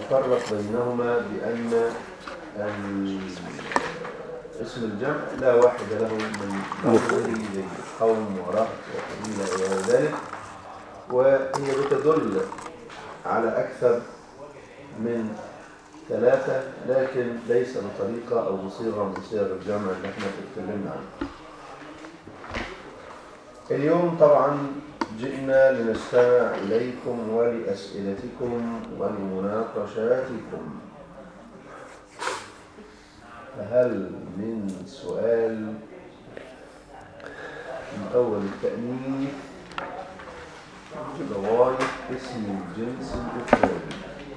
نفرق بينهما بأن اسم الجمع لا واحد له من مفرده زي قوم ورهط وقبيلة وغير ذلك وهي بتدل على أكثر من ثلاثة لكن ليس بطريقة أو بصيغة من صيغ الجمع اللي احنا اتكلمنا عنها اليوم طبعا جئنا لنستمع إليكم ولأسئلتكم ولمناقشاتكم فهل من سؤال من أول التأنيث لغاية اسم الجنس الإفرادي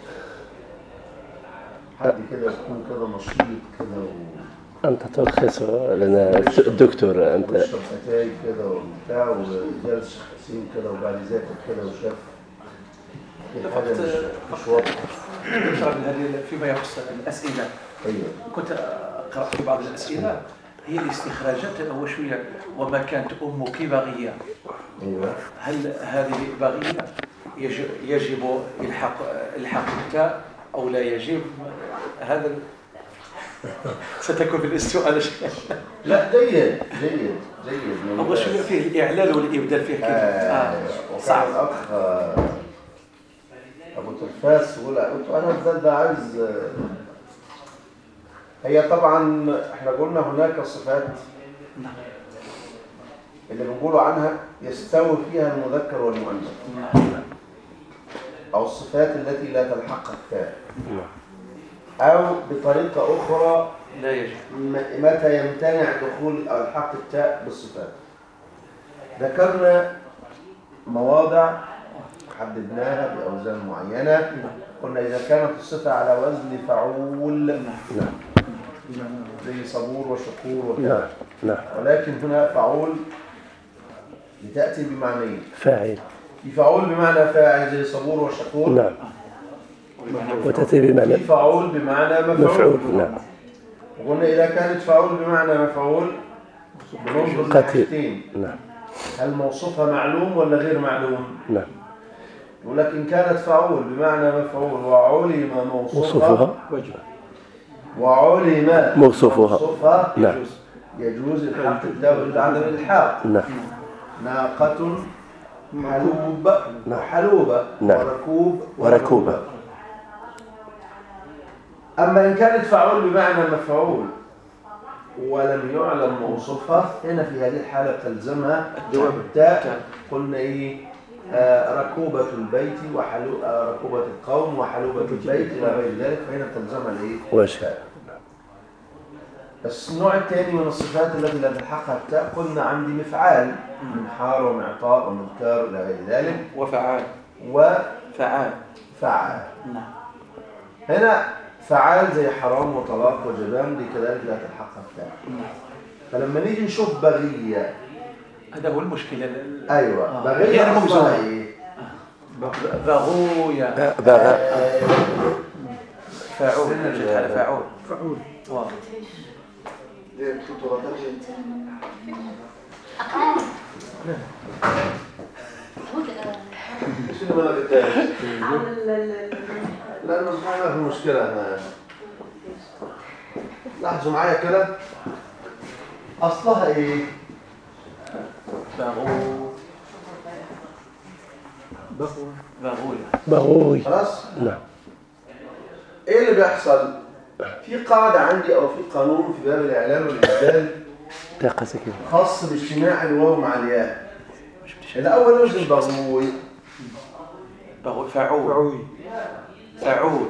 حد كده يكون كده نشيط كده و... أنت تلخص لنا الدكتور أنت ويشرب أتاي كده وبتاع وجالس حسين كده وبعد يذاكر كده وشاف في حاجة مش مش واضحة فيما يخص الأسئلة أيوه كنت قرأت في بعض الأسئلة هي الاستخراجات هو شوية وما كانت أمك بغية أيوه هل هذه بغية يجب, يجب الحق الحق التاء أو لا يجب هذا ال- ستكون في السؤال لا جيد جيد جيد هو شوية فيه الإعلال والإبدال فيه كده آه آه. وكان صعب الأخ آه، أبو تلفاس يقول قلت له أنا ده ده عايز آه، هي طبعا احنا قلنا هناك صفات نعم. اللي بنقولوا عنها يستوي فيها المذكر والمؤنث أو الصفات التي لا تلحق التاء أو بطريقة أخرى لا يجب م- متى يمتنع دخول أو الحق التاء بالصفات ذكرنا مواضع حددناها بأوزان معينة قلنا إذا كانت الصفة على وزن فعول نعم زي صبور وشكور نعم وكذا نعم ولكن هنا فعول لتأتي بمعنيين فاعل في فعول بمعنى فاعل زي صبور وشكور نعم وتأتي بمعنى في فعول بمعنى مفعول, مفعول نعم وقلنا إذا كانت فعول بمعنى مفعول بننظر قتيل. لحاجتين نعم هل موصوفها معلوم ولا غير معلوم نعم يقول لك إن كانت فعول بمعنى مفعول وعلم موصوفها وصفها وعلم موصوفها. موصوفها نعم يجوز الحق الدولة عدم الإلحاق نعم ناقة حلوب وحلوبة نعم. وركوب وركوبة. أما إن كانت فعول بمعنى مفعول ولم يعلم موصوفها هنا في هذه الحالة تلزمها جواب التاء قلنا إيه آه ركوبة البيت وحلو آه ركوبة القوم وحلوبة البيت إلى غير ذلك فهنا تلزمها الإيه وجه بس النوع الثاني من الصفات التي لا تلحقها التاء قلنا عندي مفعال منحار ومعطاء ومذكار إلى غير ذلك وفعال وفعال فعال نعم هنا فعال زي حرام وطلاق وجبان دي كذلك لا تلحقها التاء فلما نيجي نشوف بغية هذا هو المشكلة ال- أيوة آه. بغية غير أصلها موزونة. إيه؟ بغوية بغى آه، فاعول سن جد على ال- فاعول واضح شنو ما قلتهاش؟ لا أنا ما في مشكلة أنا لاحظوا معايا كده أصلها إيه؟ بغو بغوية بغوي خلاص؟ نعم ايه اللي بيحصل في قاعدة عندي او في قانون في باب الاعلام والابدال طاقة سكينة خاص باجتماع الواو مع الياء الاول يوزن ضروري بغو فاعول فاعول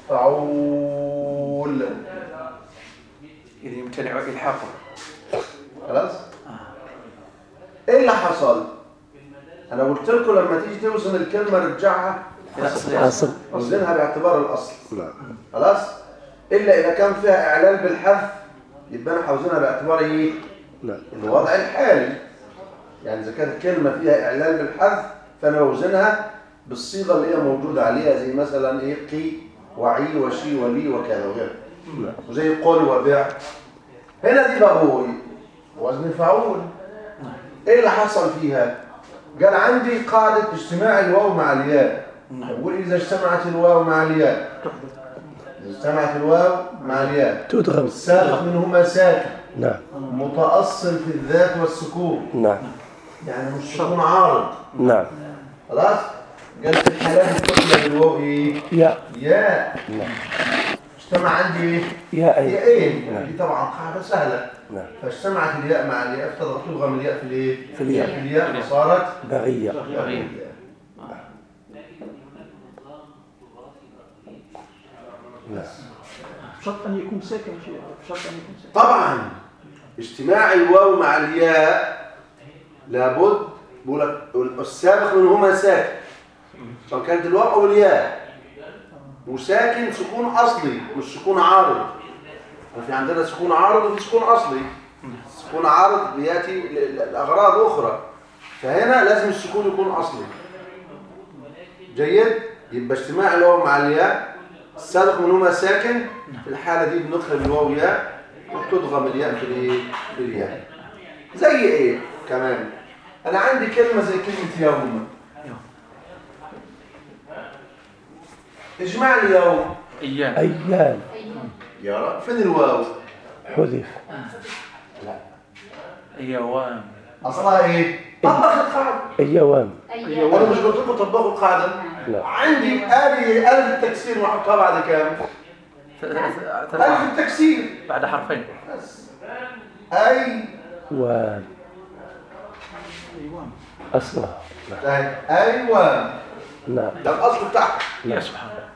فعول إذا يمتنع إلحاقه خلاص ايه اللي حصل انا قلت لكم لما تيجي توزن الكلمة رجعها إلى أصلها أصل وزنها باعتبار الاصل نعم خلاص الا اذا كان فيها اعلان بالحذف يبقى انا هوزنها باعتبار ايه نعم الوضع الحالي يعني إذا كانت كلمة فيها إعلان بالحذف فأنا بوزنها بالصيغة اللي هي موجودة عليها زي مثلا إيه قي وعي وشي ولي وكذا وغيره وزي قل وبيع هنا دي بغوي وزن فعول إيه اللي حصل فيها؟ قال عندي قاعدة اجتماع الواو مع الياء وإذا اجتمعت الواو مع الياء إذا اجتمعت الواو مع الياء تدغم السابق منهما ساكن نعم متأصل في الذات والسكون نعم يعني مش سكون عارض نعم خلاص قال في الحالات التقلى بالواو ايه يا ياء نعم اجتمع عندي ايه يا أي ياءين دي طبعا قاعده سهله نعم فاجتمعت الياء مع الياء فتضغم الياء في الايه في الياء. في الياء فصارت بغية بغية. بشرط ان يكون ساكن شيء بشرط ان يكون ساكن طبعا اجتماع الواو مع الياء لابد بقول لك السابق منهما ساكن سواء كانت الواو او الياء وساكن سكون اصلي مش سكون عارض في عندنا سكون عارض وفي سكون اصلي سكون عارض بياتي ل- ل- لاغراض اخرى فهنا لازم السكون يكون اصلي جيد يبقى اجتماع الواو مع الياء السابق منهما ساكن في الحالة دي بنخرج الواو ياء وبتضغم الياء في الايه في الياء زي ايه كمان انا عندي كلمة زي كلمة يوم اجمع لي يوم أيام أيام يا رب فين الواو حذف أيوام اصلها ايه طبق القاعدة أيوام انا مش قلت لكم طبقوا القاعدة لا عندي آلي ألف التكسير محطها بعد كام ألف التكسير بعد حرفين بس أي وام أصلها نعم. أيوة نعم ده الأصل بتاعها يا سبحان الله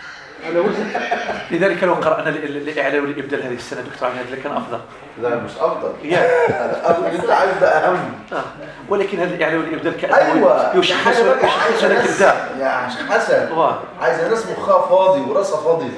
لذلك لو قرأنا ال- ال- الإعلان والإبدال هذه السنة دكتور عماد لكان أفضل لا مش أفضل يا هذا أفضل أنت عايز ده أهم آه. ولكن هذا الإعلان والإبدال كأنه أيوة يشخص حاجة بقى يشخص عايزة لك ناس- الإبداع يا شيخ حسن واه. عايزة ناس مخها فاضي وراسها فاضي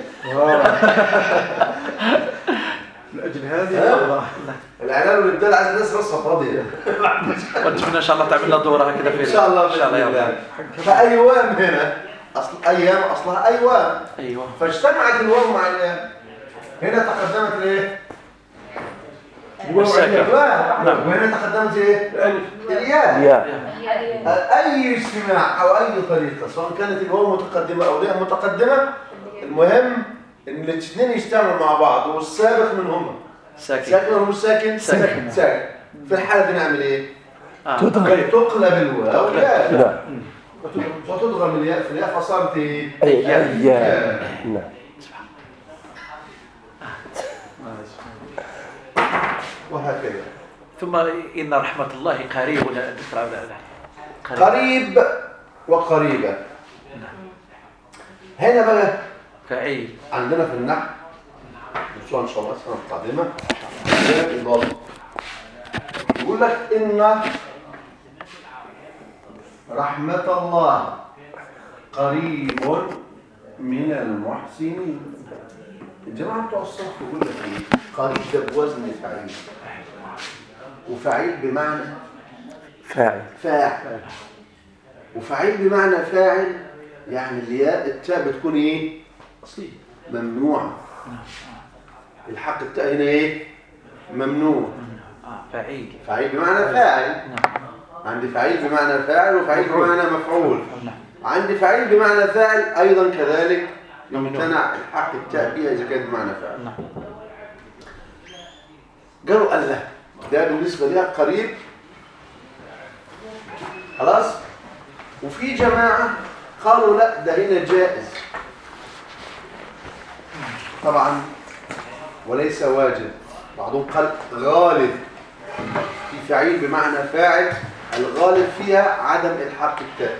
لاجل هذه ها؟ والله. الإعلان والإبدال عايز ناس راسها فاضية ونتمنى إن شاء الله تعمل لنا دورة كذا في إن شاء الله إن شاء الله يا بإذن رب الله فأيوام هنا أصل أيام أصلها أيوام أيوة فاجتمعت الواو مع الياء هنا تقدمت الايه الساكن. الواو نعم. وهنا تقدمت ايه الياء يا اي اجتماع او اي طريقه سواء كانت الواو متقدمه او الياء متقدمه المهم ان الاثنين يجتمعوا مع بعض والسابق منهما ساكن ساكن ولا مش ساكن ساكن. ساكن في الحاله دي نعمل ايه آه. تدغم تقلب الواو ياء نعم وتضغم الياء في الياء فصارت ايه أي أيام نعم وهكذا ثم إن رحمة الله قريب دكتور عبد الله قريب قريب وقريبة هنا بقى فعيل عندنا في النحو نشوفها ان شاء الله السنه القادمه عندنا الاضافه يقول لك ان رحمه الله قريب من المحسنين الجماعه بتوع الصف يقول لك ايه قريب ده بوزن فعيل وفعيل بمعنى فاعل فاعل وفعيل بمعنى فاعل يعني الياء التاء بتكون ايه أصلي ممنوعه الحق التاء هنا ايه ممنوع آه فعيل فعيل بمعنى فاعل نعم عندي فعيل بمعنى فاعل وفعيل بمعنى مفعول نعم عندي فعيل بمعنى فاعل ايضا كذلك ممنوع. يمتنع الحق التاء بها اذا كانت بمعنى فاعل نعم قالوا قال له ده بالنسبة لها قريب خلاص وفي جماعة قالوا لا ده هنا جائز طبعا وليس واجب بعضهم قال غالب في فعيل بمعنى فاعل الغالب فيها عدم الحاق التاء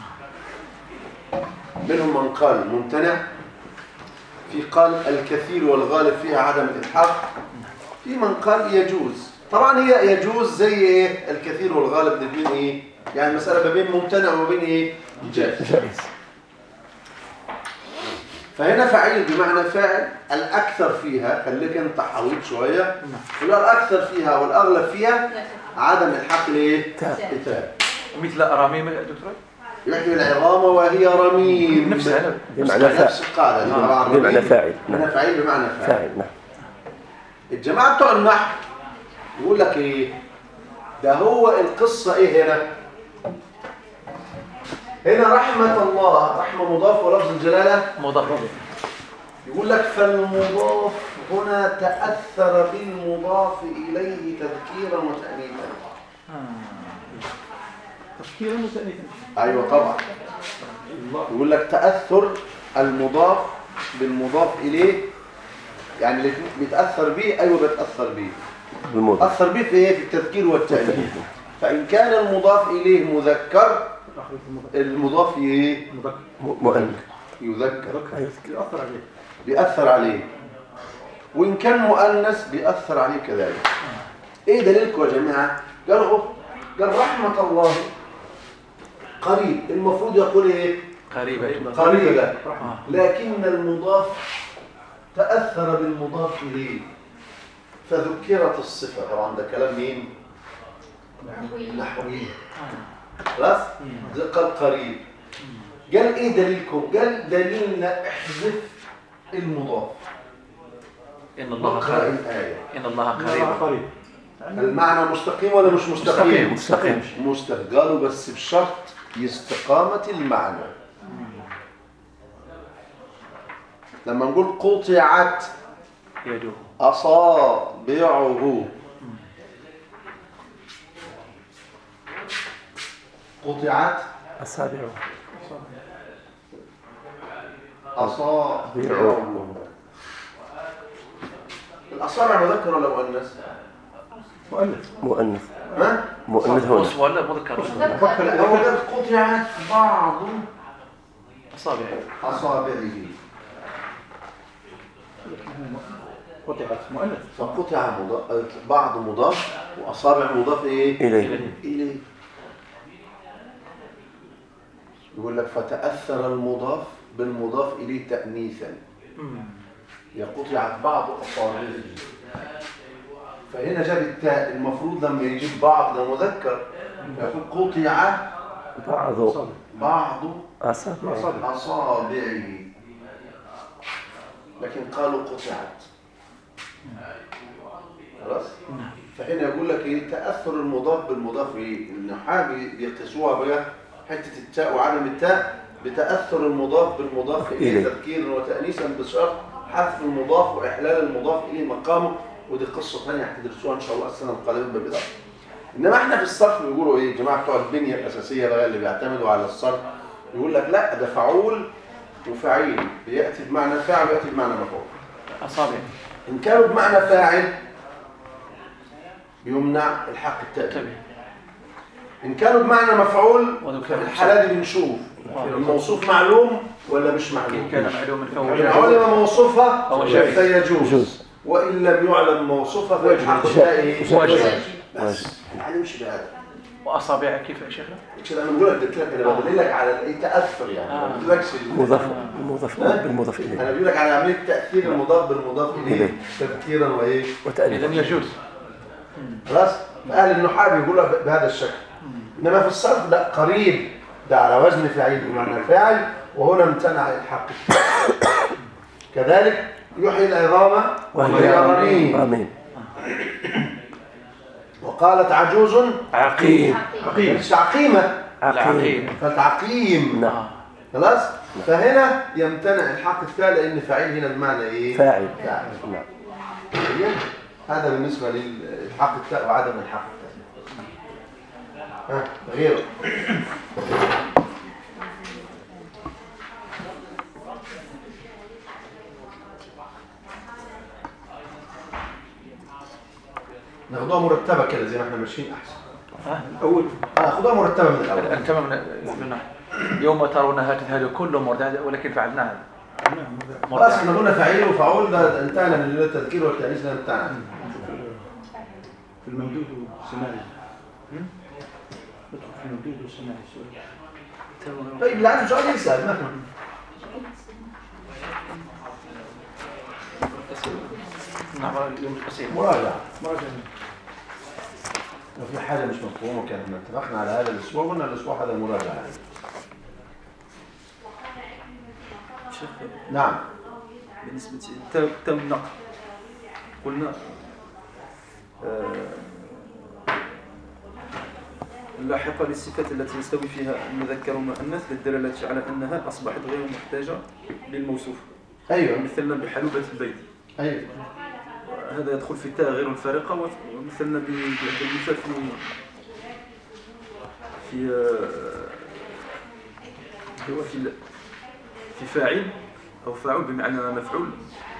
منهم من قال ممتنع في قال الكثير والغالب فيها عدم الإلحاق في من قال يجوز طبعا هي يجوز زي ايه الكثير والغالب ده بين ايه يعني المسألة ما بين ممتنع وما بين ايه جائز جائز فهنا فعيل بمعنى فاعل الأكثر فيها خليك انت حويط شوية يبقى الأكثر فيها والأغلب فيها عدم الحق ليه تاء. التاء مثل رميم يا دكتور يحيي العظام وهي رميم نفسها بمعنى نفس فاعل القاعدة دي طبعا بمعنى رميم. فاعل هنا نعم فعيل بمعنى فاعل فاعل نعم الجماعة بتوع النحو يقول لك ايه ده هو القصة ايه هنا هنا رحمة الله رحمة مضاف ولفظ الجلالة مضاف يقول لك فالمضاف هنا تأثر بالمضاف إليه تذكيرا وتأنيثا تفكيرا وتأنيثا أيوة طبعا يقول لك تأثر المضاف بالمضاف إليه يعني اللي بيتأثر به أيوة بيتأثر به الموضوع أثر به في إيه؟ في التذكير والتأنيث فإن كان المضاف إليه مذكر أخرج المضاف المضاف إيه؟ مذكر مؤنث يذكر يأثر عليه بيأثر عليه وإن كان مؤنث بيأثر عليه كذلك إيه دليلكم يا جماعة؟ قال أهو قال رحمة الله قريب المفروض يقول إيه؟ قريبة قريبة آه. لكن المضاف تأثر بالمضاف إليه فذكرت الصفة طبعا ده كلام مين؟ نحوي خلاص؟ زي قال قريب قال ايه دليلكم؟ قال دليلنا احذف المضاف إن الله واقرأ قريب الآية إن الله الله قريب قريب المعنى مستقيم ولا مش مستقيم؟ مستقيم مستقيم قالوا بس بشرط استقامة المعنى لما نقول قطعت يده أصابعه قطعت أصابعه أصابعه الأصابع مذكر ولا مؤنث؟ مؤنث مؤنث ها؟ مؤنث هنا نص ولا مذكر فكر أولا قطعت بعض أصابع أصابعه قطعت مؤنث فقطع مضاف بعض مضاف وأصابع مضاف إيه؟ إليه إليه يقول لك فتأثر المضاف بالمضاف إليه تأنيثا هي قطعت بعض أصابعه فهنا جاب التاء المفروض لما يجيب بعض ده مذكر يقول قطع بعض بعض أصابعه أصابعه لكن قالوا قطعت خلاص فهنا يقول لك ايه تاثر المضاف بالمضاف ايه النحاة بي- بيقيسوها بقى حته التاء وعدم التاء بتاثر المضاف بالمضاف اليه إليه. تذكيرا وتانيثا بشرط حذف المضاف واحلال المضاف اليه مقامه ودي قصه ثانيه هتدرسوها ان شاء الله السنه القادمه بالبدايه انما احنا في الصرف بيقولوا ايه الجماعه بتوع البنيه الاساسيه بقى اللي بيعتمدوا على الصرف يقول لك لا ده فعول وفعيل بياتي بمعنى فاعل وياتي بمعنى مفعول أصابع إن كانوا بمعنى فاعل بيمنع الحق التأكيد تبع إن كانوا بمعنى مفعول وذكر في الحالة دي بنشوف الموصوف معلوم ولا مش إن معلوم كان معلوما فهو إن جائز علم موصوفها فهو جائز. فيجوز يجوز. وإن لم يعلم موصوفها فالحق جائز. التأكيد واجب. بس الحالة مش بهذا وأصابع كيف يا شيخنا؟ عشان انا بقول لك قلت لك انا بدل لك على الايه تاثر يعني ما آه. بقولكش مضاف المضاف بالمضاف انا إليه بقول لك على عمليه تاثير المضاف بالمضاف اليه إليه. تذكيرا وايه إذا وتأنيث يجوز خلاص اهل النحاة بيقولوا بهذا الشكل انما في الصرف لا قريب ده على وزن فاعل بمعنى فاعل وهنا امتنع الحق كذلك يحيي العظام وهي رميم آمين وقالت عجوز عقيم عقيم مش عقيمة عقيم العقيم فالعقيم نعم خلاص فهنا يمتنع الحق الثاني لان فاعل هنا بمعنى ايه فاعل فاعل نعم طيب؟ هذا بالنسبة للحق التاء وعدم الحق التاء ها غيره ناخدوها مرتبة كده زي ما احنا ماشيين احسن الأول اه خدوها مرتبة من الاول انتبه من من- يوم ترونها تذهل كل مرتعد ولكن فعلناها خلاص احنا قلنا فعيل وفعول ده انتهينا من التذكير والتأنيث ده انتهينا في الممدود والسماعي ندخل في الممدود والسماعي السؤال طيب اللي عنده سؤال يسأل مثلا نعم اليوم القصير مراجعة مراجعة لو في حاجة مش مفهومة كان احنا اتفقنا على هذا الأسبوع قلنا الأسبوع هذا المراجعة شيخ نعم بالنسبة للتو تو النقل قلنا آه، لاحقة للصفات التي يستوي فيها المذكر والمؤنث للدلالة على أنها أصبحت غير محتاجة للموصوف ايوه مثلنا بحلوبة البيت ايوه هذا يدخل في التاء غير الفارقة ومثلنا بالمثال في في آه، في ال- في فاعل أو فاعل بمعنى مفعول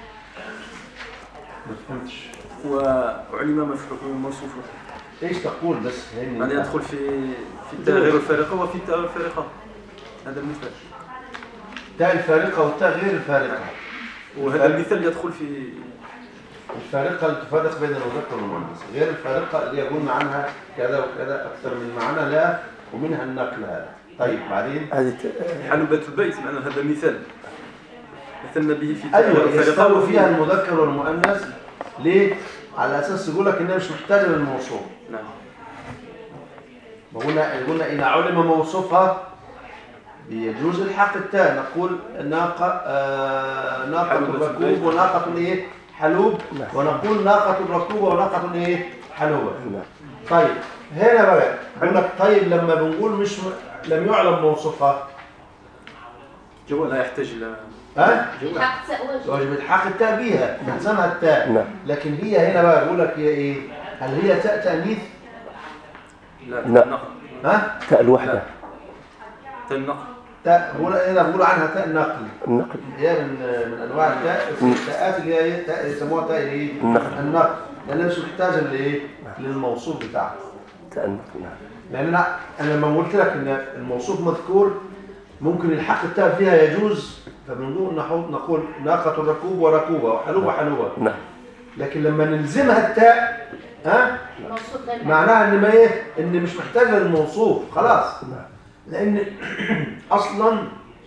ما فهمتش وعلم مفعول موصوفه ايش تقول بس فهمني يعني يدخل في في التاء غير الفارقة وفي التاء الفارقة هذا المثال تاء الفارقة والتاء غير الفارقة وهذا المثال يدخل في الفارقة اللي تفرق بين المذكر والمؤنث غير الفارقة اللي يقولون عنها كذا وكذا أكثر من معنى لا ومنها النقل هذا طيب بعدين هذه ت- حلبة البيت معنى هذا مثال مثلنا به في التاء غير أيوة الفارقة يستوي وفي- فيها المذكر والمؤنث ليه؟ على أساس يقول لك إنها مش محتاجة للموصوف نعم قلنا قلنا إذا علم موصوفها يجوز الحق التاء نقول ناقة آه ناقة حلوبة الركوب البيت. وناقة إيه حلوب نعم. ونقول ناقة الركوب وناقة إيه حلوبة نعم. طيب هنا بقى بقول لك طيب لما بنقول مش م... لم يعلم موصوفها جوال لا يحتاج إلى ها حق تأوج واجب الحق التاء بيها نلزمها التاء نعم. لكن هي هنا بقى بقول لك هي ايه هل هي تاء تانيث لا لا. النقل ها تاء الوحدة تاء النقل تاء بقول هنا بقول عنها تاء نقل النقل هي من من انواع التاء التاءات اللي هي تاء يسموها تاء الايه النقل. النقل لانها مش محتاجه لايه للموصوف بتاعها تاء النقل نعم لان انا انا لما قلت لك ان الموصوف مذكور ممكن الحق التاء فيها يجوز فبنقول نحط نقول ناقة الركوب وركوبة وحلوبة حلوبة نعم لكن لما نلزمها التاء ها موصوف غير معناها ان ما ايه ان مش محتاجه للموصوف خلاص نعم. لان اصلا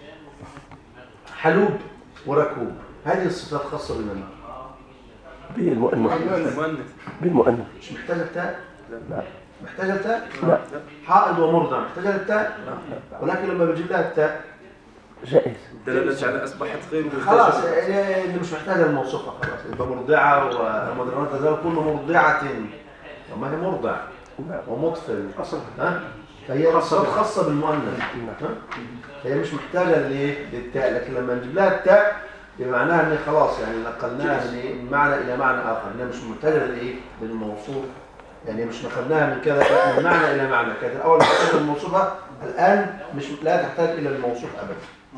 حلوب وركوب هذه الصفات خاصه بالمنع بالمؤنث المؤنث بالمؤنث مش محتاجه التاء نعم محتاجه التاء لا حائض ومرضع محتاجه التاء ولكن لما بنجيب لها التاء جائز دلالة على أصبحت غير خلاص محتاجة إيه، اللي مش محتاجه الموصوفه خلاص يبقى مرضعه ومدرنات تزال كل مرضعه طب ما هي مرضع نعم ومطفل أصل ها فهي صفات خاصه بالمؤنث ها؟ هي مش محتاجه للايه للتاء لكن لما نجيب لها التاء يبقى معناها ان خلاص يعني نقلناها من إيه؟ من معنى الى معنى اخر انها مش محتاجه للايه للموصوف يعني مش نقلناها من كذا لا، من معنى الى معنى كذا الاول محتاجه للموصوفه الان مش لا تحتاج الى الموصوف ابدا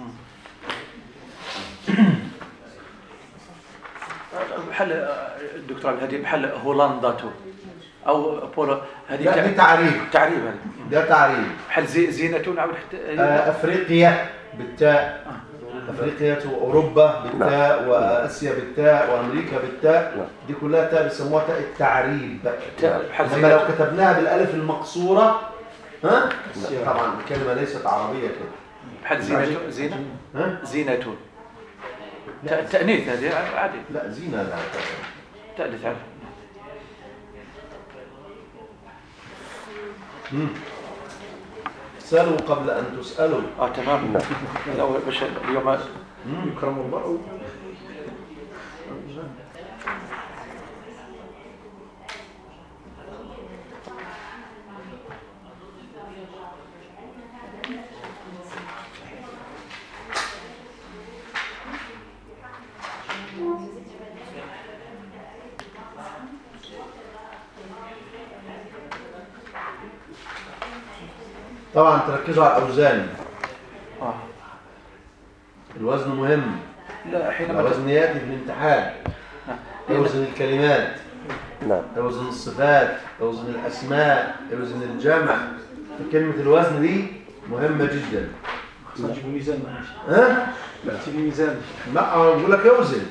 بحال الدكتور عبد الهادي بحال هولندا او بولو هذه لا دي تع- تعريف تعريب هذا ده تعريف بحال زي زينة عاود حتى آه، افريقيا بالتاء افريقيا واوروبا بالتاء واسيا بالتاء وامريكا بالتاء دي كلها تاء بيسموها تاء التعريب تاء بحال لما لو زينة كتبناها بالالف المقصوره ها طبعا الكلمه ليست عربيه كده بحال زينة زينة ها زينة تاء- التأنيث هذه عادي لا زينه لا تأنيث عادي مم. سالوا قبل ان تسالوا اه تمام لا باش اليوم يكرم الله طبعا تركزوا على الاوزان آه. الوزن مهم لا حينما الوزن ياتي في الامتحان يوزن الكلمات نعم يوزن الصفات يوزن الاسماء يوزن الجمع كلمه الوزن دي مهمه جدا خاصة نجيب الميزان ماشي ها تجيب الميزان ما بقول لك اوزن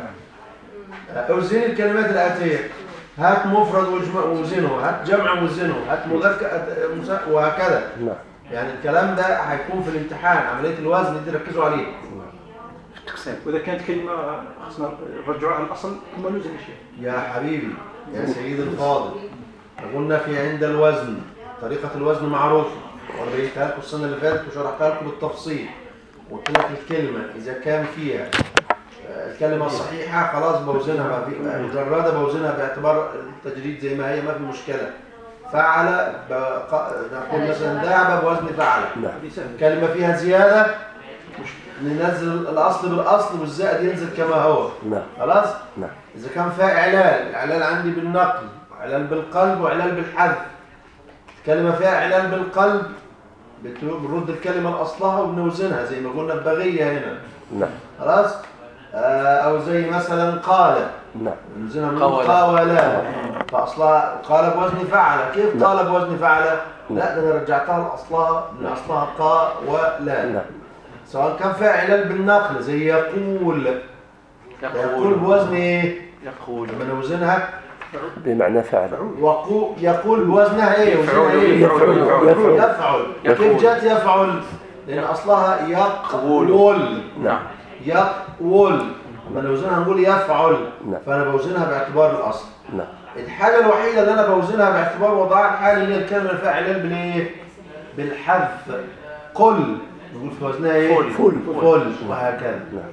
اوزن الكلمات الاتيه هات مفرد واجمع وزنه هات جمع وزنه هات مذكر هات مسا- وهكذا نعم يعني الكلام ده هيكون في الامتحان عمليه الوزن دي ركزوا عليه تقسيم وإذا كانت كلمة خصنا نرجعوها على الأصل كما نوزن الشيء يا حبيبي يا سيدي الفاضل قلنا في عند الوزن طريقة الوزن معروفة وأنا بينتها لكم السنة اللي فاتت وشرحتها لكم بالتفصيل قلت لك الكلمة إذا كان فيها آه، الكلمة الصحيحة خلاص بوزنها ما في مجردة بوزنها باعتبار التجريد زي ما هي ما في مشكلة فعل بق- نقول مثلا ذهب بوزن فعل نعم هذه سهلة كلمة فيها زيادة ننزل الأصل بالأصل والزائد ينزل كما هو نعم خلاص نعم إذا كان فيها إعلال إعلال عندي بالنقل إعلال بالقلب وإعلال بالحذف كلمة فيها إعلال بالقلب بت- بنرد الكلمة لأصلها وبنوزنها زي ما قلنا البغية هنا نعم خلاص آه، أو زي مثلا قال نعم نوزنها من قول. قاولا فأصلها قال بوزن فعل كيف قال بوزن فعل لا ده أنا رجعتها لأصلها من أصلها قا ولا نعم سواء كان فيها إعلال بالنقل زي يقول يقول يقول بوزن إيه يقول لما نوزنها بمعنى فعل وقو يقول بوزنها ايه وزنها يفعل ايه يفعل يفعل يفعل يقول. كيف جاءت يفعل لان اصلها يقول نعم يقول لما نوزنها نقول يفعل نعم. فانا بوزنها باعتبار الاصل نعم الحاجه الوحيده اللي انا بوزنها باعتبار وضعها الحالي هي الكلمه اللي فيها اعلان بالايه بالحذف قل نقول في وزنها ايه فل. فل فل وهكذا نعم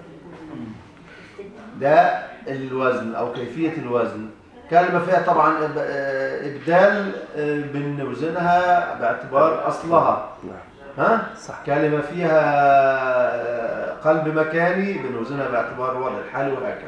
ده الوزن او كيفيه الوزن كلمه فيها طبعا إب- آه، ابدال آه، بنوزنها باعتبار اصلها نعم ها صح كلمه فيها آه، قلب مكاني بنوزنها باعتبار الوضع الحالي وهكذا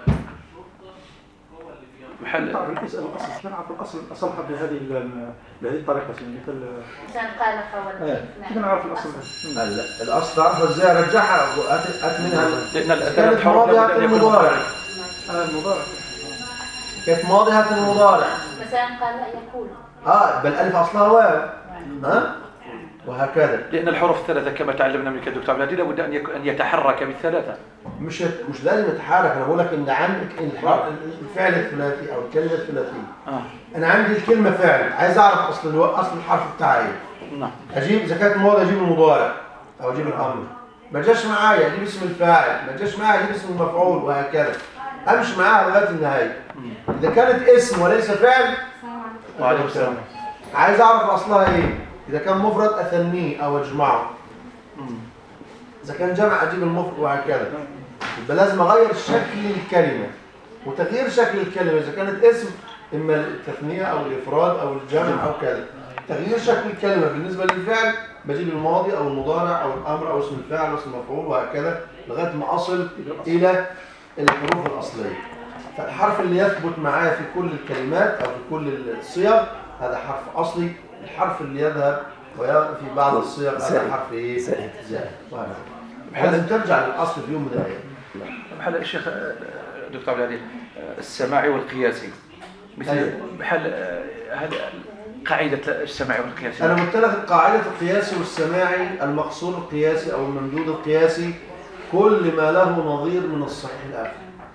محل نعرف نسأل الأصل نعرف الأصل أصلها بهذه ال- بهذه الطريقة يعني مثل كان قال قول إيه. كده نعرف الأصل هلا الاصل تعرفها ازاي رجعها وأت- ات منها لأن الثلاث كانت حروف ماضية لابد أن يكونوا المضارع مضارع. آه المضارع كانت ماضية المضارع مثلا قال لا يقول اه بل الف اصلها واو ها وهكذا لأن الحروف الثلاثة كما تعلمنا منك دكتور عبد العزيز لابد أن يك- أن يتحرك بالثلاثة مش مش لازم يتحرك انا بقول لك ان عندك الح- الفعل الثلاثي او الكلمه الثلاثيه آه. انا عندي الكلمه فعل عايز اعرف اصل الو... اصل الحرف بتاعي ايه نعم اجيب اذا كانت ماضي اجيب المضارع او اجيب الامر ما جاش معايا اجيب اسم الفاعل ما جاش معايا اجيب اسم المفعول وهكذا امشي معاها لغايه النهايه اذا كانت اسم وليس فعل وعليكم السلام عايز اعرف اصلها ايه اذا كان مفرد اثنيه او اجمعه اذا كان جمع اجيب المفرد وهكذا يبقى لازم اغير شكل الكلمه وتغيير شكل الكلمه اذا كانت اسم اما التثنيه او الافراد او الجمع او كذا تغيير شكل الكلمه بالنسبه للفعل بجيب الماضي او المضارع او الامر او اسم الفاعل او اسم المفعول وهكذا لغايه ما اصل الى الحروف الاصليه فالحرف اللي يثبت معايا في كل الكلمات او في كل الصيغ هذا حرف اصلي الحرف اللي يذهب ويا- في بعض الصيغ هذا زائد. حرف ايه زائد. زائد وهكذا. لازم ترجع للاصل في يوم من الايام محل الشيخ آه، دكتور عبد العزيز آه، السماعي والقياسي مثل أيوة. محل آه، هل قاعدة السماعي والقياسي انا قلت لك قاعده القياسي والسماعي المقصور القياسي او الممدود القياسي كل ما له نظير من الصحيح الاخر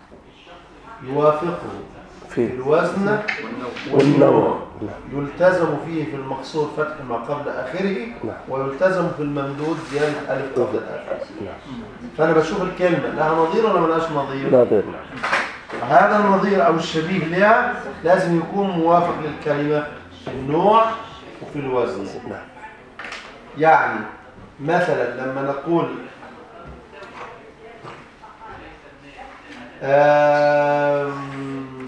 يوافقه في في الوزن والنوع يلتزم فيه في المقصور فتح ما قبل آخره نعم. ويلتزم في الممدود زيادة ألف قبل الآخر نعم. فأنا بشوف الكلمة لها نظير ولا ملهاش نظير ناظر هذا النظير أو الشبيه لها لازم يكون موافق للكلمة في النوع وفي الوزن نعم يعني مثلا لما نقول آم،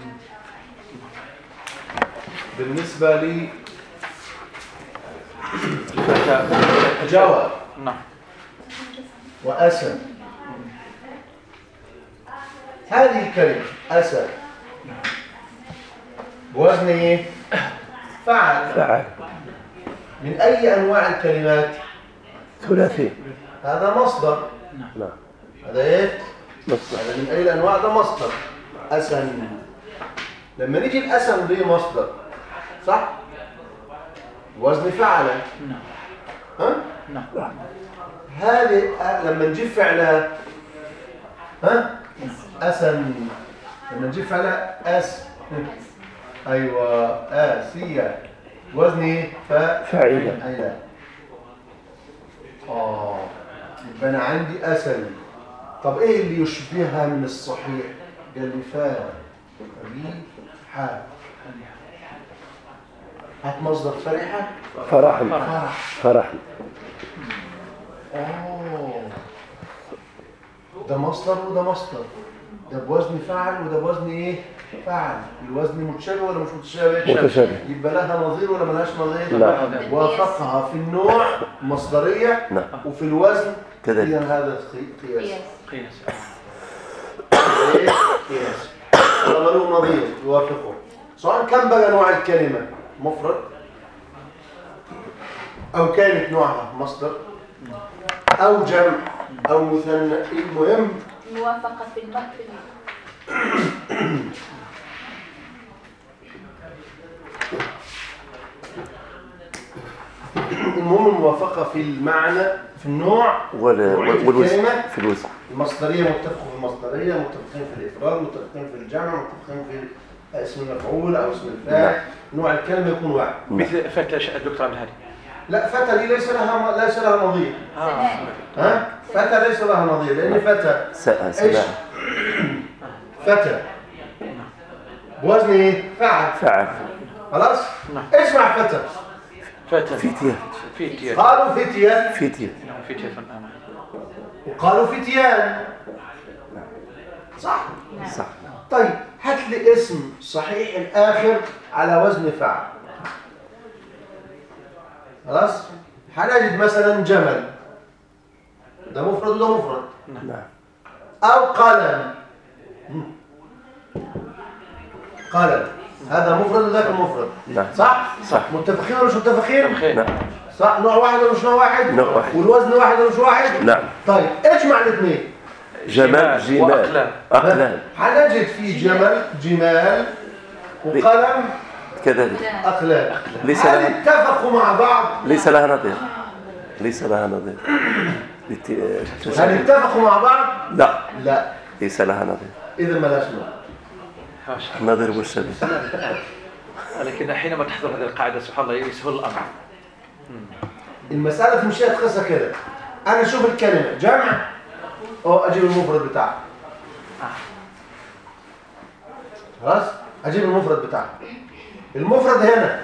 بالنسبة لي الفتى جوى نعم وأسد هذه الكلمة أسد بوزن إيه؟ فعل فعل من أي أنواع الكلمات؟ ثلاثي هذا مصدر نعم هذا إيه؟ مصدر هذا من أي الأنواع ده مصدر أسن لما نيجي الأسن دي مصدر صح؟ وزن فعل نعم ها؟ نعم هذه أ- لما نجيب فعلها ها؟ أسن لما نجيب فعلها أس أيوة آسية وزن إيه؟ ف فاعلة. أيوة. آه يبقى أنا عندي أسن طب إيه اللي يشبهها من الصحيح؟ قال لي فا فريحة هات مصدر فرحة فرح فرح فرح أوه ده مصدر وده مصدر ده بوزن فعل وده بوزن ايه فعل الوزن متشابه ولا مش متشابه متشابه. يبقى لها نظير ولا ملهاش نظير لا. وافقها في النوع مصدريه نعم. وفي الوزن كذلك. إذن هذا قي- قياس قياس قياس إيه؟ قياس طالما له نظير يوافقه سواء كان بقى نوع الكلمة مفرد أو كانت نوعها مصدر أو جمع أو مثنى المهم موافقة في المتن المهم الموافقة في المعنى في النوع وال- نوعية والوزن الكلمة في الوزن المصدرية متفقوا في المصدرية متفقين في الإفراد متفقين في الجمع متفقين في اسم المفعول أو اسم الفاعل نوع الكلمة يكون واحد مثل فتى ش- الدكتور عبد الهادي لا فتى دي ليس لها ليس لها نظير اه ها فتى ليس لها نظير لأن فتى س- ايش سماع فتى بوزن ايه فعل فعل خلاص نعم. اسمع فتى فتى فتية فتية قالوا فتية فتية فتية نعم. وقالوا فتيان صح صح طيب هات لي اسم صحيح الآخر على وزن فعل خلاص هنجد مثلا جمل ده مفرد وده مفرد نعم أو قلم قلم هذا مفرد وذاك مفرد نعم صح؟ صح. متفقين ولا مش متفقين؟ خير نعم صح نوع واحد ولا مش نوع واحد؟ نوع واحد. والوزن واحد ولا مش واحد؟ نعم طيب اجمع الاثنين جمال جمال وأقلام. أقلام هنجد في جمل جمال وقلم كذلك أقلام ليس هل لها اتفقوا مع بعض؟ ليس لها نظير ليس لها نظير للت- هل التشابه. اتفقوا مع بعض؟ لا لا ليس لها نظير إذا ملاش نوع ما شاء النظير والشبه الله لكن حينما تحضر هذه القاعدة سبحان الله يسهل الأمر المسألة تمشيها تخصها كده أنا أشوف الكلمة جمع أو أجيب المفرد بتاعها خلاص أجيب المفرد بتاعها المفرد هنا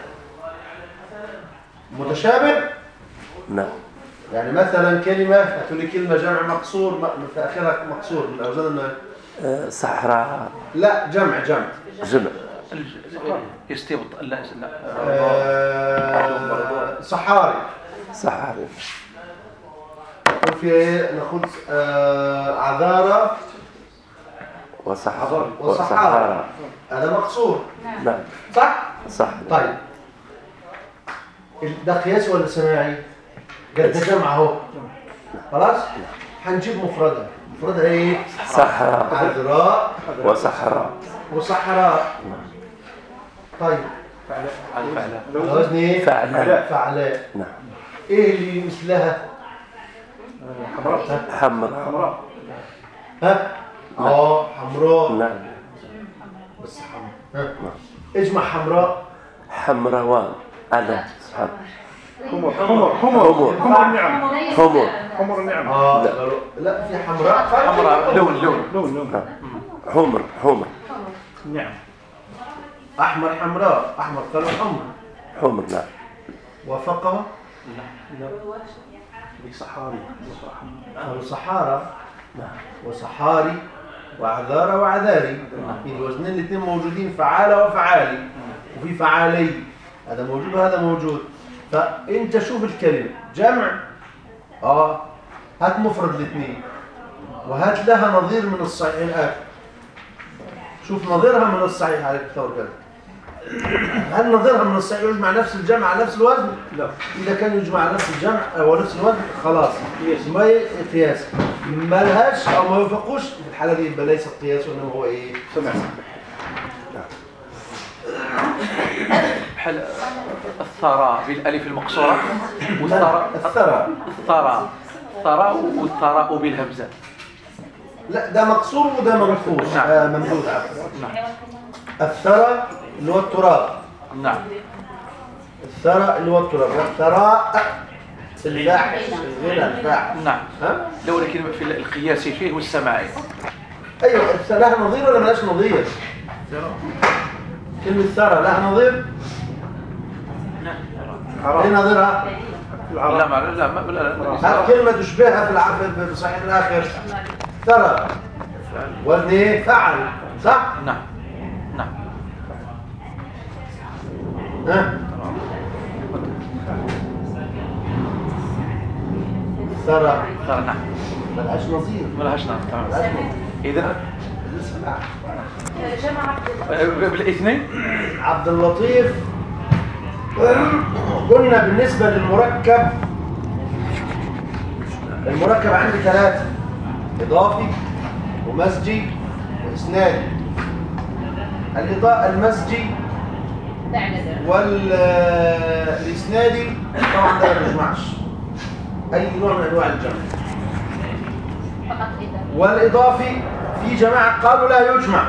متشابه نعم يعني مثلا كلمة هاتوا لي كلمة جمع مقصور م- في آخرها مقصور من أوزان الن- آه، صحراء لا جمع جمع جمع يستبط لا لا آه صحاري صحراء وفي ناخذ آه عذارى وصحراء وصحارى هذا مقصور نعم صح؟ صح طيب ده قياسي ولا سماعي؟ قد ده جمع اهو خلاص؟ هنجيب مفردها مفردها ايه؟ صحراء عذراء وصحراء وصحراء طيب على الفعل على وزن ايه؟ فعلاء. فعلاء نعم ايه اللي مثلها؟ حمراء حمراء حمراء ها؟ اه حمراء نعم بس حمراء ها؟ اجمع حمراء حمروان أنا صح. حمر حمر حمر حمر. حمر النعم حمر حمر النعم اه لا, لا في حمراء حمراء لون لون لون لون حمر حمر نعم احمر حمراء احمر قالوا حمر حمر نعم وفقه صحاري قالوا صحارى وصحاري وعذارى وعذاري الوزنين الاثنين موجودين فعالة وفعالي وفي فعالي هذا موجود وهذا موجود فانت شوف الكلمة جمع اه هات مفرد الاثنين وهات لها نظير من الصحيح الآخر شوف نظيرها من الصحيح على الكتاب كده هل نظيرها من الصحيح يجمع نفس الجمع على نفس الوزن؟ لا إذا كان يجمع على نفس الجمع أو نفس الوزن خلاص ما ي- قياس ما لهاش أو ما يوافقوش في الحالة دي يبقى ليس قياس وإنما هو إيه؟ سمع بحال الثراء بالالف المقصوره والثراء الثرى الثراء الثراء والثراء بالهمزه لا ده مقصور وده منقوص نعم. آه ممدود عفوا نعم الثرى اللي هو التراب نعم الثرى اللي هو التراب والثراء الفاحش الغنى الفاحش نعم ها؟ لو لكن في القياس فيه والسماعي أيوة الثرى لها نظير ولا ملاش نظير؟ كلمة ثرى لها نظير؟ إيه نظيرها؟ لا ما لا ما لا هات لا كلمة تشبهها في العقل بصحيح الآخر ترى وزن ايه فعل صح نعم نعم ها ثرى ترى نعم ملهاش نظير ما لهاش نعم تمام ملهاش نظير اذا جمع عبد بالاثنين عبد اللطيف قلنا بالنسبة للمركب المركب عندي ثلاثة إضافي ومسجي وإسنادي الإضاءة المسجي تعلم والإسنادي طبعا ده ما بيجمعش أي نوع من أنواع الجمع فقط إذا والإضافي في جماعة قالوا لا يجمع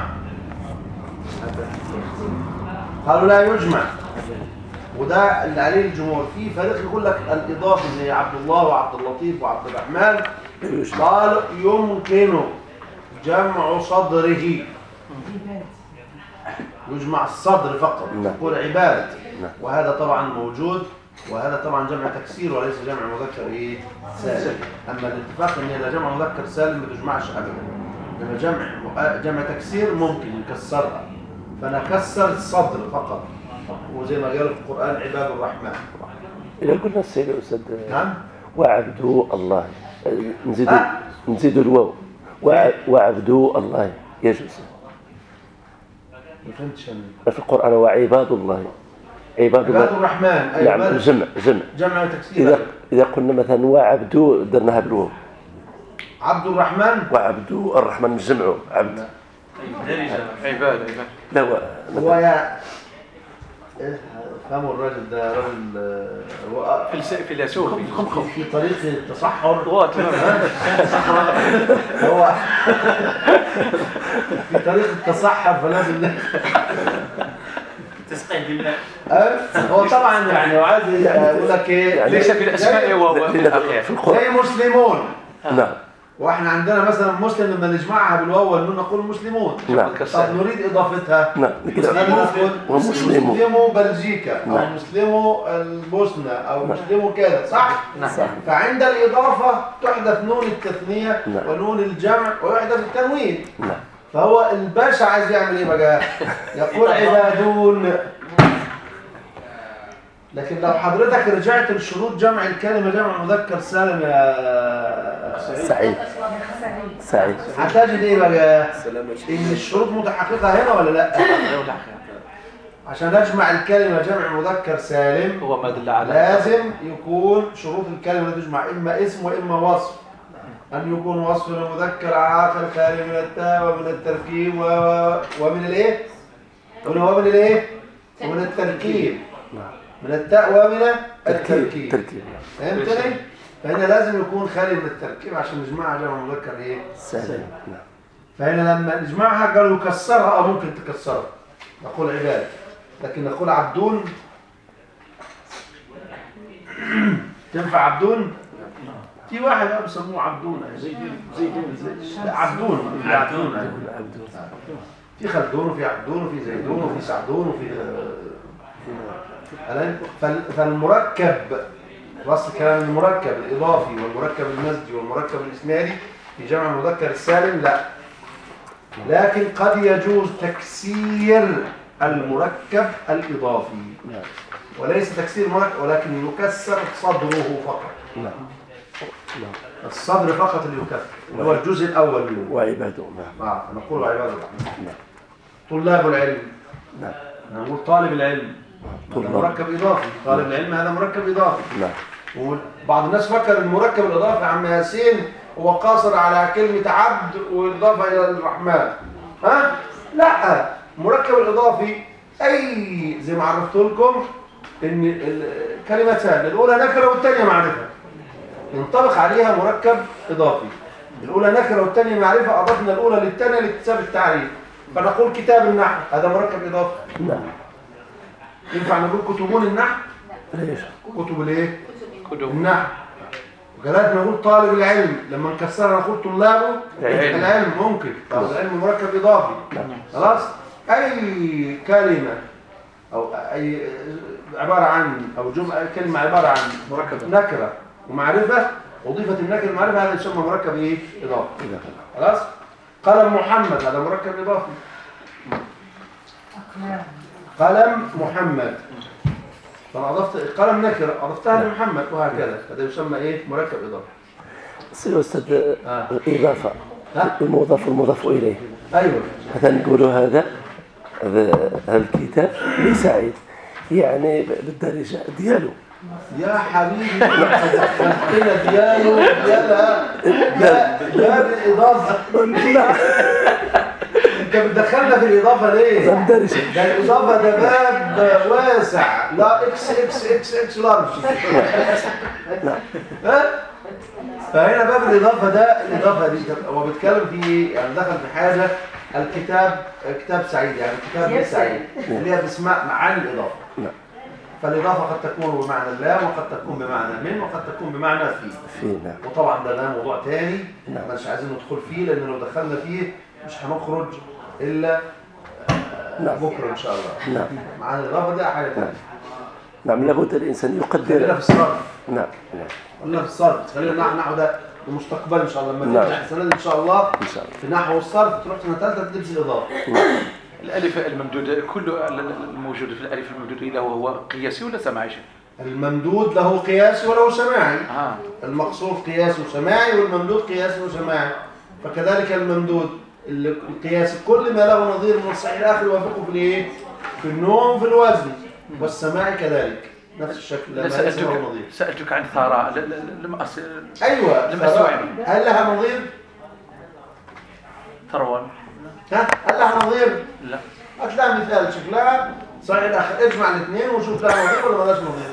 قالوا لا يجمع وده اللي عليه الجمهور في فريق يقول لك الإضافي زي عبد الله وعبد اللطيف وعبد الرحمن قالوا يمكن جمع صدره يجمع الصدر فقط نعم. يقول عباد نعم. وهذا طبعا موجود وهذا طبعا جمع تكسير وليس جمع مذكر ايه سالم اما الاتفاق ان اذا جمع مذكر سالم ما تجمعش ابدا لما جمع جمع تكسير ممكن نكسرها فنكسر الصدر فقط وزي ما قالوا في القران عباد الرحمن إذا قلنا السيد يا أستاذ نعم وعبدوا الله نزيد آه. نزيد الواو وع- وعبدوا الله يجوز ما فهمتش انا في القرآن وعباد الله عباد عباد الله الرحمن اي نعم عباد جمع جمع جمع تكسير إذا إذا قلنا مثلا وعبدوا درناها بالواو عبد الرحمن وعبدوا الرحمن نجمعوا عبد عباد عباد لا و... هو يا إيه، فهموا الراجل ده راجل آه، هو فلس- فيلسوفي في طريق التصحر هو تمام هو في طريق التصحر فلازم تسقي بالله أه؟ هو طبعا يعني هو عايز يقول لك ايه ليس في الاسماء وهو في الاخير في القرآن زي مسلمون نعم واحنا عندنا مثلا مسلم لما نجمعها بالواو والنون نقول مسلمون نعم طب نريد اضافتها نعم كده نقول ومسلمو. مسلمو بلجيكا او نعم. مسلمو البوسنه او مسلمو كذا صح؟ نعم فعند الإضافة تحدث نون التثنية نعم. ونون الجمع ويحدث التنوين نعم فهو الباشا عايز يعمل ايه بقى يقول عبادون لكن لو حضرتك رجعت لشروط جمع الكلمة جمع مذكر سالم يا سعيد سعيد هتجد ايه بقى سلامة ان الشروط متحققة هنا ولا لا غير متحقق. عشان نجمع الكلمة جمع مذكر سالم هو ما دل على لازم يكون شروط الكلمة تجمع إما اسم وإما وصف أن يكون وصف المذكر عاقل خالي من التاء ومن التركيب و... و- ومن الإيه؟ ومن ومن الإيه؟ ومن التركيب من التاء ومن التركيب تركيب فهمتني؟ فهنا لازم يكون خالي من التركيب عشان نجمعها جمع مذكر إيه؟ سالم نعم فهنا لما نجمعها قالوا يكسرها أو ممكن تكسرها نقول عباد لكن نقول عبدون تنفع عبدون في واحد بقى بيسموه عبدون زيدون زيدون زي- لا، عبدون عبدون عبد في خلدون وفي عبدون وفي زيدون وفي سعدون وفي الآن فال- فالمركب رأس الكلام المركب الإضافي والمركب المزجي والمركب الإسنادي في جمع المذكر السالم لا لكن قد يجوز تكسير المركب الإضافي نعم وليس تكسير مركب ولكن يكسر صدره فقط نعم نعم الصدر فقط اللي يكسر اللي هو الجزء الأول منه وعباده نعم آه نقول عباد الرحمن نعم طلاب العلم نعم نقول طالب العلم هذا طلاب. مركب إضافي طالب العلم هذا مركب إضافي نعم وبعض الناس فكر المركب الإضافي يا عم ياسين هو قاصر على كلمة عبد والإضافة إلى الرحمن ها؟ لا المركب الإضافي أي زي ما عرفت لكم إن ال- كلمتان الأولى نكرة والثانية معرفة ينطبق عليها مركب إضافي الأولى نكرة والثانية معرفة أضفنا الأولى للثانية لاكتساب التعريف فنقول كتاب النحو هذا مركب إضافي نعم ينفع نقول كتبون النحو ليش كتب الايه كتب النحو وكذلك نقول طالب العلم لما نكسرها نقول طلابه العلم. العلم ممكن طالب العلم مركب اضافي خلاص اي كلمه او اي عباره عن او جمله كلمه عباره عن مركب نكره ومعرفه اضيفت النكره المعرفه هذا يسمى مركب ايه اضافي إذا خلاص قلم محمد هذا مركب إضافي قلم محمد فأنا أضفت قلم نكرة أضفتها لمحمد وهكذا هذا يسمى إيه مركب إضافي سي أستاذ آه. الإضافة ها؟ المضاف والمضاف إليه أيوه مثلا نقولوا هذا هذا هذا الكتاب لسعيد يعني بالدرجة ديالو يا حبيبي دخلتنا ديالو يلا يا يا بالإضافة لا أنت بتدخلنا في الإضافة ليه؟ بالدرجة ده الإضافة ده باب واسع لا إكس إكس إكس إكس لارج نعم ها؟ فهنا باب الإضافة ده الإضافة دي هو بيتكلم في إيه؟ يعني دخل في حاجة الكتاب كتاب سعيد يعني كتاب لسعيد اللي هي باسماء معاني الإضافة نعم. فالإضافة قد تكون بمعنى اللام وقد تكون بمعنى من وقد تكون بمعنى في في نعم وطبعا ده ده موضوع تاني نعم. مش عايزين ندخل فيه لأن لو دخلنا فيه مش هنخرج إلا نعم. بكرة إن شاء الله نعم معاني الإضافة ده حاجة تانية نعم لابد الإنسان خلينا يقدر في الصرف نعم نعم قلنا في الصرف خلينا نحو نحو ده المستقبل ان شاء الله لما نعم. تنجح السنه دي ان شاء الله إن شاء الله في نحو الصرف تروح سنه ثالثه تدرس الاضافه الألف الممدودة كل الموجود في الألف الممدودة له هو قياسي ولا سماعي شيء؟ الممدود له قياسي وله سماعي آه المقصور قياسي وسماعي والممدود قياسي وسماعي فكذلك الممدود ال- القياسي كل ما له نظير من الصحيح الاخر يوافقه في الايه؟ في النوم في الوزن والسماعي كذلك نفس الشكل لا لا ليس له سألتك نظير سألتك عن ثراء لا- لا- لم أس ايوه لم أستوعب. هل لها نظير؟ ثروان ها؟ هل لها نظير؟ لا هتلاقي مثال شكلها صحيح الاخر اجمع الاثنين وشوف لها نظير ولا مالهاش نظير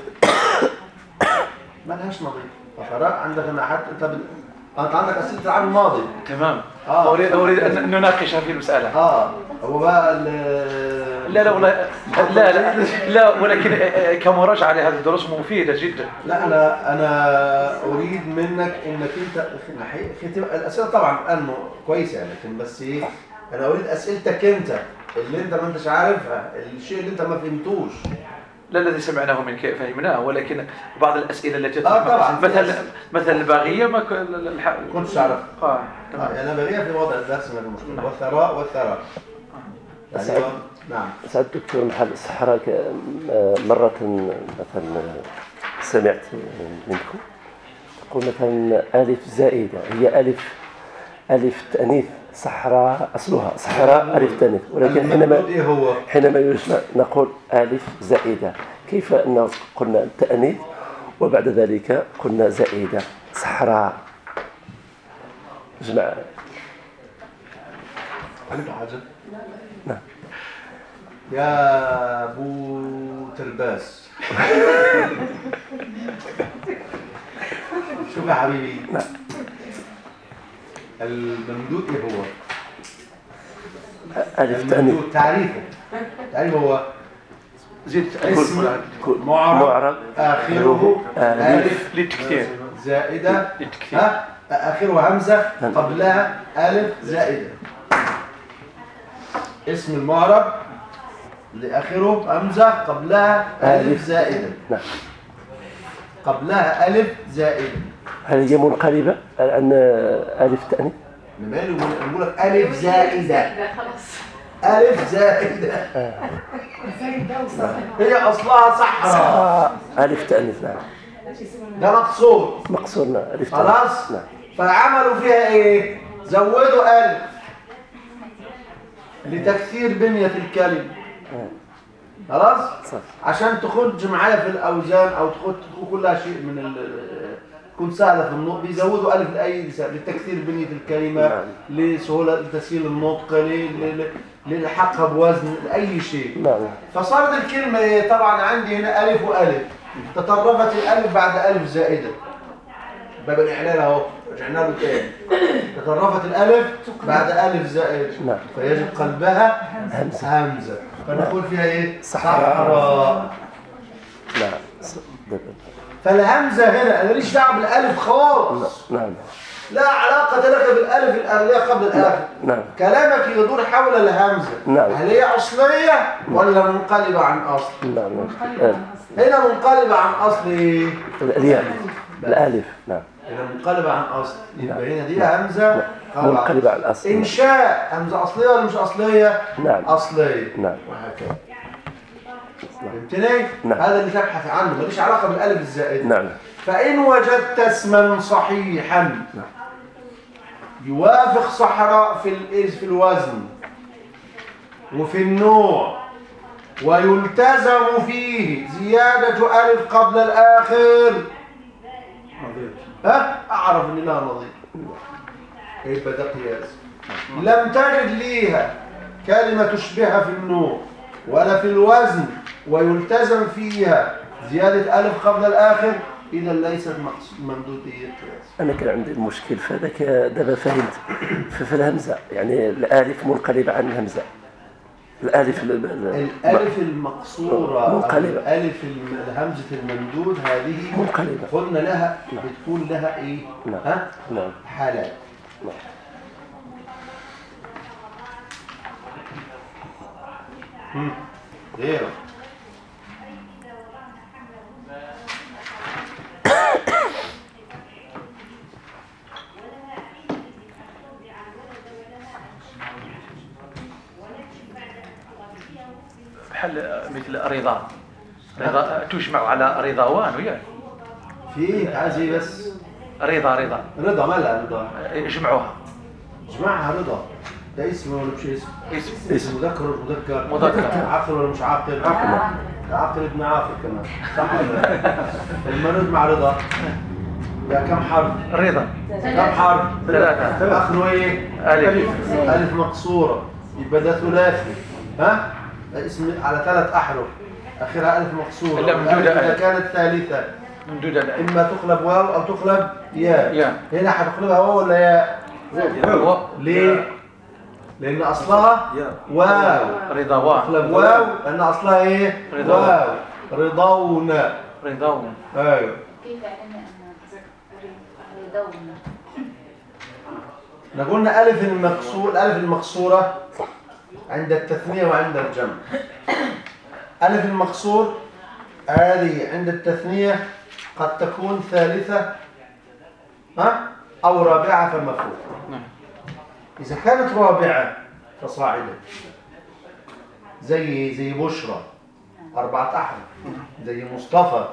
مالهاش نظير فقراء عندك انا حتى انت بد... انت عندك اسئله العام الماضي تمام آه. أريد أريد أن نناقشها في المسألة اه هو بقى ال- لا لا والله لا لا لا ولكن كمراجعة لهذه الدروس مفيدة جدا لا انا انا اريد منك انك انت حقيقة- ختم- الاسئله طبعا انه كويسه يعني لكن بس ايه انا اريد اسئلتك انت اللي انت ما انتش عارفها الشيء اللي انت ما فهمتوش لا الذي سمعناه منك فهمناه ولكن بعض الأسئلة التي آه، تطرح- طبعاً. مثل مثل الباغية ما ك- الح- كنتش اعرف آه آه، تمام يعني انا بغيها في وضع الدرس ما في مشكله نعم. والثراء والثراء يعني سعد. هو- نعم سعد دكتور محل الصحراء ك- آه، مرة مثلا سمعت منكم تقول مثلا ألف زائدة هي ألف ألف تأنيث صحراء أصلها صحراء ألف تأنيث ولكن الممدود حينما ايه هو حينما يجمع نقول ألف زائدة كيف أن قلنا تأنيث وبعد ذلك قلنا زائدة صحراء جمع عندك حاجه نعم. يا ابو ترباس شوف يا حبيبي نعم. الممدود ايه هو ألف تأنيث الممدود تعريفه تعريفه هو زيد اسم كل- معرب معرب اخره ألف. الف للتكثير زائده للتكثير ها اخره همزه نعم. قبلها الف زائده اسم المعرب لاخره همزه قبلها الف ألف. زائده نعم قبلها الف زائده هل هي منقلبة عن ألف تأنيث ماله بقول لك الف زائده خلاص الف زائده هي اصلها صحراء آه ألف تأنيث نعم ده مقصود مقصور نعم ألف تأنيث خلاص نعم فعملوا فيها ايه زودوا الف لتكثير بنية الكلمة خلاص صح. عشان تخرج معايا في الاوزان او تخرج تكون كلها شيء من ال تكون سهله في النطق بيزودوا الف لاي لسان لتكثير بنيه الكلمه نعم. لسهوله تسهيل النطق ل- ل- للحقها بوزن لاي شيء نعم فصارت الكلمة إيه؟ طبعا عندي هنا ألف وألف تطرفت الألف بعد ألف زائدة باب الإعلان أهو رجعنا له تاني تطرفت الألف بعد ألف زائدة نعم. فيجب قلبها همزة. همزة فنقول فيها إيه؟ صحراء. صحراء نعم ص- فالهمزة هنا أنا ليش دعوة بالألف خالص نعم لا علاقة لك بالألف الأهلية قبل الآخر نعم كلامك يدور حول الهمزة نعم. هل هي أصلية ولا منقلبة عن أصل؟ نعم آه، هنا منقلبة عن أصل إيه؟ الألياف الألف نعم إذا منقلبة عن أصل يبقى هنا دي همزة منقلبة على الأصل إنشاء همزة أصلية ولا مش أصلية؟ نعم أصلية نعم وهكذا فهمتني؟ نعم. هذا اللي تبحث عنه ماليش علاقة بالألف الزائدة نعم فإن وجدت اسما صحيحا يوافق صحراء في الإز في الوزن وفي النوع ويلتزم فيه زيادة ألف قبل الآخر نظير ها أعرف إن لها نظير يبقى ده قياس لم تجد ليها كلمة تشبهها في النوع ولا في الوزن ويلتزم فيها زيادة ألف قبل الآخر إذا ليست مقصود ممدودية قياس أنا كان عندي المشكل في هذاك دابا فهمت في, في الهمزة يعني الألف منقلبة عن الهمزة الألف ال- ال- الألف المقصورة أو منقلبة. الألف الم- الهمزة الممدود هذه منقلبة قلنا لها بتكون لها إيه؟ نعم. ها؟ نعم حالات نعم. مم. غيره بحال مثل رضا رضا تجمع على رضوان وياك في عايز ايه بس رضا رضا رضا مالها رضا يجمعوها جماعها رضا ده اسم ولا مش اسم اسم اسم مذكر ولا مذكر مذكر. عاقل ولا مش عاقل عاقل ابن عاقل كمان صح ولا لا؟ المرض مع رضا ده كم حرف رضا كم حرف ثلاثة اخره ايه ألف ألف مقصورة يبقى ده ثلاثي ها ده اسم على ثلاث أحرف آخرها ألف مقصورة إلا ممدودة والألف إذا ألف. كانت ثالثة ممدودة الألف إما تقلب واو أو تقلب ياء ياء. هنا هتقلبها واو ولا ياء و- ليه؟ لأن أصلها يا واو رضوان تقلب واو لأن أصلها إيه؟ رضوان. واو رضون رضوان أيوه كيف علمنا أن رضونا احنا قلنا ألف المقصور الألف المقصورة عند التثنية وعند الجمع ألف المقصور هذه عند التثنية قد تكون ثالثة ها أو رابعة فما فوق نعم. إذا كانت رابعة فصاعدة زي زي بشرى أربعة أحرف زي مصطفى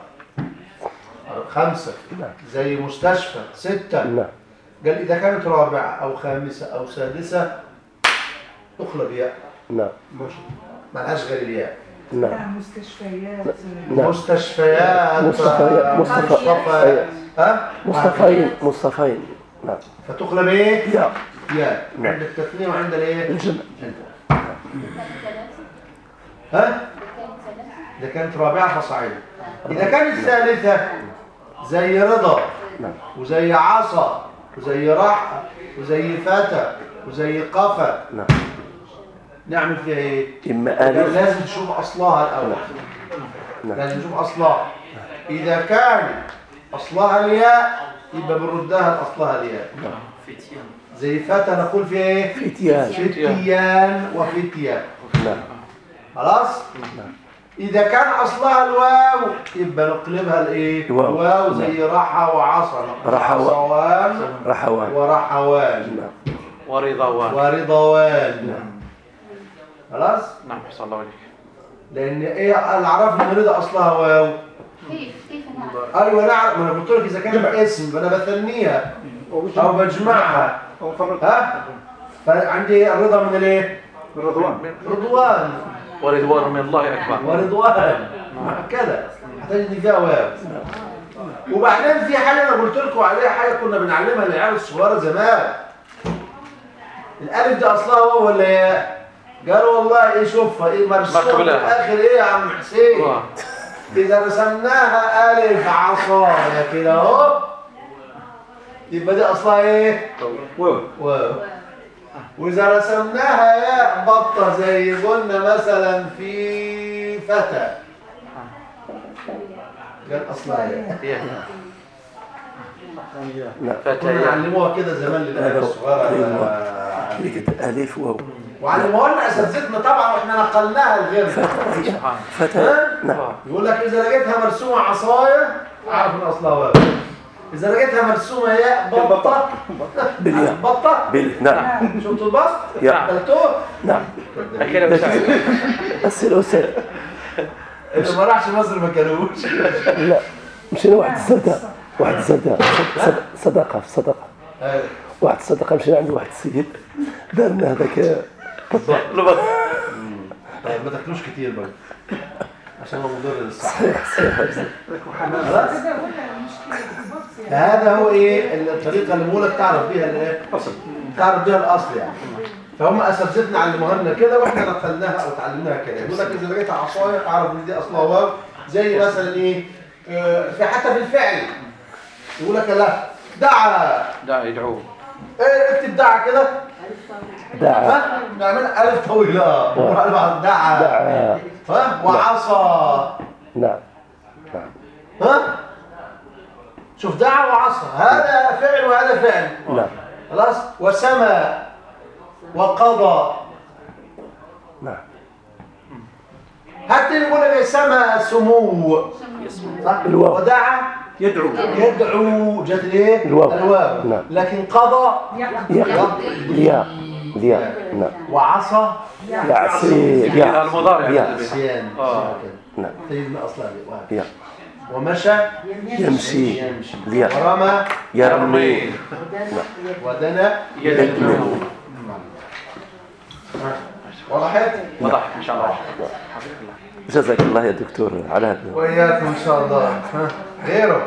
خمسة زي مستشفى ستة نعم قال إذا كانت رابعة أو خامسة أو سادسة تقلب ياء نعم ما لهاش غير الياء نعم مستشفيات نعم مستشفيات مصطفيات. مصطفى- مصطفى أيوة. ها مصطفين مصطفين نعم فتقلب ايه يا ياء نعم. عند التثنية وعند الايه الجمع كانت ثلاثة ها كانت ثلاثة إذا كانت رابعة فصاعدة إذا كانت ثالثة زي رضا نعم وزي عصا وزي راحة وزي فتى وزي قفا نعم نعمل فيها ايه إما ألف لازم تشوف أصلها الأول نعم. لازم نشوف أصلها إذا كان أصلها الياء يبقى بنردها لأصلها الياء فتيان زي فتى نقول في إيه؟ فتيان فتيان وفتيان نعم خلاص؟ إذا كان أصلها الواو يبقى نقلبها الإيه؟ واو. واو زي رحى وعصى نقول رحى و- عصوان رحوان ورحوان نعم ورضوان ورضوان خلاص؟ نعم حسن الله عليك لأن إيه العرف إن رضا أصلها واو كيف كيف نعرف ايوه نعرف ما انا قلت لك اذا كانت اسم فانا بثنيها او بجمعها أو فرق ها فعندي الرضا من الايه الرضوان رضوان ورضوان من الله أكبر ورضوان كذا هتجد فيها واو وبعدين في حاجه انا قلت لكم عليها حاجه كنا بنعلمها للعيال الصغيره زمان الالف دي اصلها واو ولا ياء قالوا والله ايه شوفها ايه مرسوم في مقبلة. الاخر ايه يا عم حسين آه. إذا رسمناها ألف عصايا كده أهو يبقى دي أصلها إيه؟ واو واو وإذا رسمناها ياء بطة زي قلنا مثلا في فتى قال أصلها ياء يا نعم كنا فتيان نعلموها كده زمان للعيال هذا هو. الصغيرة أيوة. يا عمي. كلمة ألف واو وعلموها لنا أساتذتنا طبعا وإحنا نقلناها لغيرنا فتى سبحان فتى ها؟ نعم يقول لك إذا لقيتها مرسومة عصاية أعرف إن أصلها واو اذا لقيتها مرسومه ياء بطه بالياء بطه بال نعم شفتوا البسط يا. قلتوه نعم أكيد أستاذ. بس الأستاذ اللي ما راحش مصر ما كانوش لا مشينا واحد الزردة واحد الزردة صد- صدقة في صدقة واحد الصدقة مشينا عند واحد السيد دار لنا هذاك طيب ما تاكلوش كتير برضه عشان هو مضر للصحه صحيح صحيح خلاص هذا هو ايه الطريقه اللي بقولك تعرف بيها الايه تعرف بيها الاصل يعني فهم اساتذتنا علموها لنا كده واحنا نقلناها او اتعلمناها كده يقول لك اذا لقيت عصايه اعرف ان دي اصلها واو زي مثلا ايه آه، في حتى في الفعل يقول لك لا دعا لا يدعوه ايه اكتب دعا كده دعا ها نعمل الف طويله ونروح على بعض دعا دعا ها وعصى نعم نعم ها شوف دعا وعصى هذا فعل وهذا فعل نعم خلاص وسمى وقضى نعم حتى يقول لك سمى سمو صح الواو. ودعا يدعو يدعو جت الايه الواو. الواو نعم. لكن قضى يقضي ليا ليا نعم وعصى يعصي إلى يا المضارع يا عصيان آه. نعم طيب ما اصلها لي. واحد. يا ومشى يمشي يمشي ليا ورمى يرمي ودنا يدعو وضحت وضح إن شاء الله جزاك الله يا دكتور على هذا وإياكم إن شاء الله ها، غيره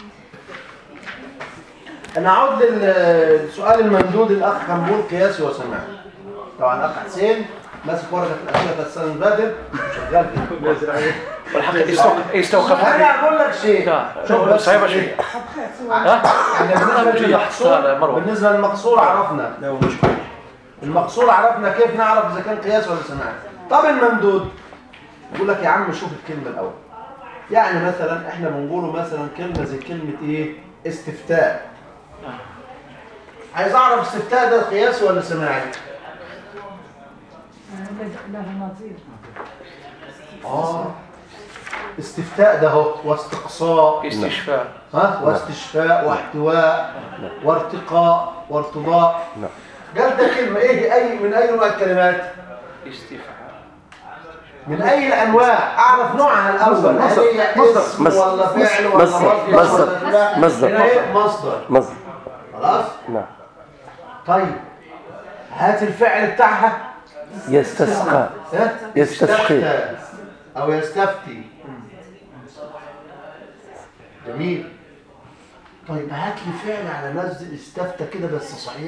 أنا أعود للسؤال الممدود الأخ حمود قياسي وسماع طبعا أخ حسين ماسك ورقة الأسئلة السنة اللي فاتت شغال فيها والحقيقة يستوقف يستوقف أنا أقول لك شيء لا شوف بس صعيبة إيه. شوي ها يعني بالنسبة جاي للمقصور يحصل مروة. بالنسبة للمقصور عرفنا المقصور عرفنا كيف نعرف إذا كان قياس ولا سماع طب الممدود يقول لك يا عم شوف الكلمة الأول يعني مثلا احنا بنقوله مثلا كلمة زي كلمة ايه استفتاء عايز اعرف استفتاء ده قياسي ولا سماعي اه استفتاء ده هو واستقصاء استشفاء ها واستشفاء واحتواء وارتقاء وارتضاء نعم. قال ده كلمة ايه اي من اي نوع الكلمات استفعال من اي الانواع اعرف نوعها الاول هل هي اسم مصدر. ولا فعل ولا مصدر. مصدر مصدر. ولا فعل؟ مصدر. هنا ايه مصدر مصدر خلاص نعم طيب هات الفعل بتاعها يستسقى ها؟ يستسقي. استفتى او يستفتي جميل طيب هات لي فعل على نزل استفتى كده بس صحيح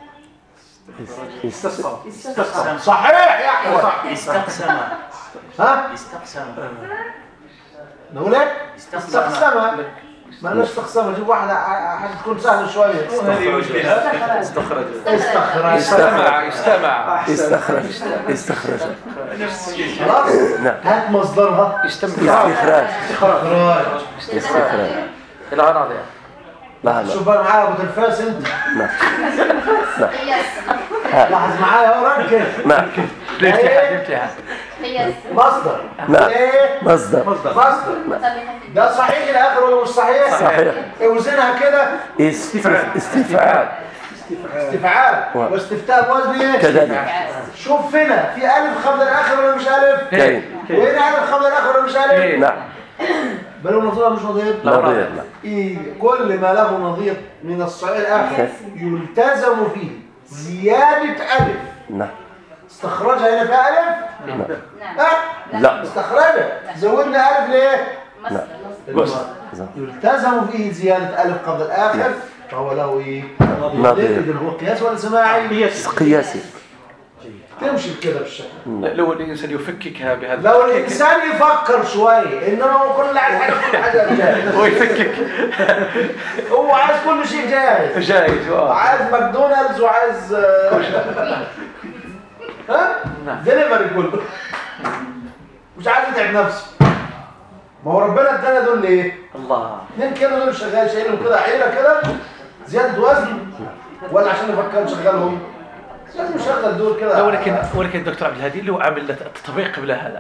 استسقى صحيح يا احمد صح استقسم ها استقسم نقول ايه استقسم استقسم ما لناش تقسم جيب واحده ع- حاجه تكون سهله شويه استخرج استخرج استمع استمع استخرج استخرج خلاص نعم هات مصدرها استمتع استخراج استخراج استخراج الآن هذا لا لا شوف بقى معايا ابو تلفاس انت نعم قياس لاحظ معايا اهو ركز نعم الامتحان الامتحان قياس مصدر نعم. ايه مصدر مصدر طب ده صحيح الاخر ولا مش صحيح صحيح اوزنها كده استف- استفعال استفعال و- واستفتاء بوزن ايه كذلك شوف هنا في الف قبل الاخر ولا مش الف كاين وهنا الف قبل الاخر ولا مش الف نعم بل هو نظير ولا مش نظير نظير نعم إيه كل ما له نظير من الصحيح الاخر يلتزم فيه زياده الف نعم استخرجها هنا فيها الف نعم ها لا استخرجها زودنا الف ليه مصدر يلتزم فيه زيادة ألف قبل الآخر فهو له إيه؟ نظير. إذن هو قياس ولا سماعي؟ قياسي تمشي كده بالشكل لو الإنسان يفككها بهذا لو الإنسان يفكر شوي إنما هو كل عايز حاجة كل حاجة جاهز ويفكك هو عايز كل شيء جاهز جايز آه. عايز ماكدونالدز وعايز آه، ها؟ نعم. دليفري كله مش عايز يتعب نفسه ما هو ربنا ادانا دول ليه؟ الله اتنين كده دول شغال شايلهم كده عيله كده زياده وزن ولا عشان نفكر نشغلهم لازم نشغل دول كده لا ولكن ولكن دكتور عبد الهادي له عامل التطبيق قبل هذا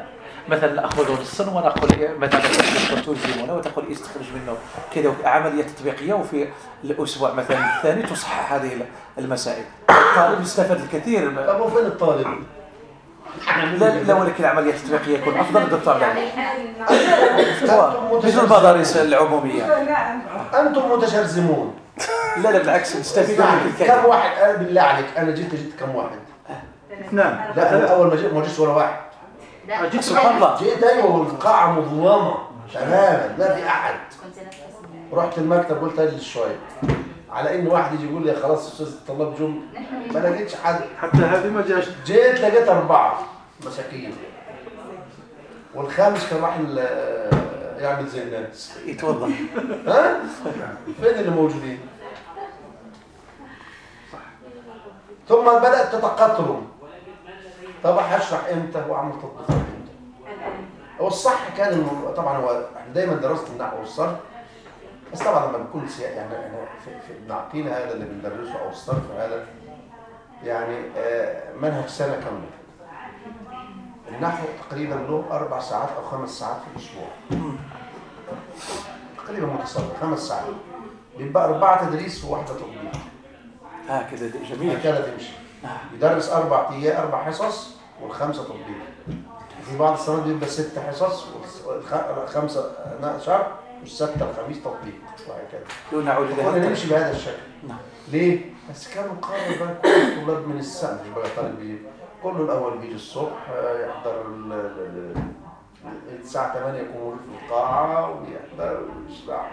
مثلا ناخذ نصا ونقول مثلا تخرج تلزمونه وتقول استخرج منه كذا عمليه تطبيقيه وفي الاسبوع مثلا الثاني تصحح هذه المسائل الطالب يستفاد الكثير طب وفين الطالب؟ لا لا ولكن العمليه التطبيقيه يكون افضل للطالب يعني مثل المدارس العموميه انتم متشرذمون لا لا بالعكس نستفيد من اسمعني، الكثير كم واحد قال بالله عليك انا جيت جيت كم واحد؟ اثنان لا انا اول ما جيت ما جيتش ولا واحد لا جيت سبحان الله جيت ايوه والقاعه مظلمه تماما ما في احد كنت نفس رحت المكتب قلت اجلس شويه على ان واحد يجي يقول لي خلاص استاذ الطلاب جم ما لقيتش حد حتى هذه ما جاش جيت لقيت اربعه مساكين والخامس كان راح ال- يعمل زي الناس يتوضا ها فين اللي موجودين ثم بدات تتقطروا طب هشرح امتى واعمل تطبيقات امتى هو الصح كان الم- طبعا هو احنا دايما دراسه النحو والصرف بس طبعا لما بيكون سيا... يعني احنا في, في ابن عقيل هذا اللي بندرسه او الصرف هذا يعني آه، منهج سنه كامله النحو تقريبا له اربع ساعات او خمس ساعات في الاسبوع تقريبا متصل خمس ساعات بيبقى اربعه تدريس وواحده تطبيق هكذا جميل هكذا تمشي يدرس اربع ايام اربع حصص والخمسه تطبيق في بعض السنوات بيبقى ست حصص والخمسه شهر والسته الخميس تطبيق وهكذا لو نعود كنا الى نمشي بهذا الشكل نعم. ليه؟ بس كان مقرر بقى كل الطلاب من السنه مش بقى طالب بيجي كله الاول بيجي الصبح آه، يحضر ال- ال- ال- الساعه 8 يكون موجود في القاعه ويحضر ويشرح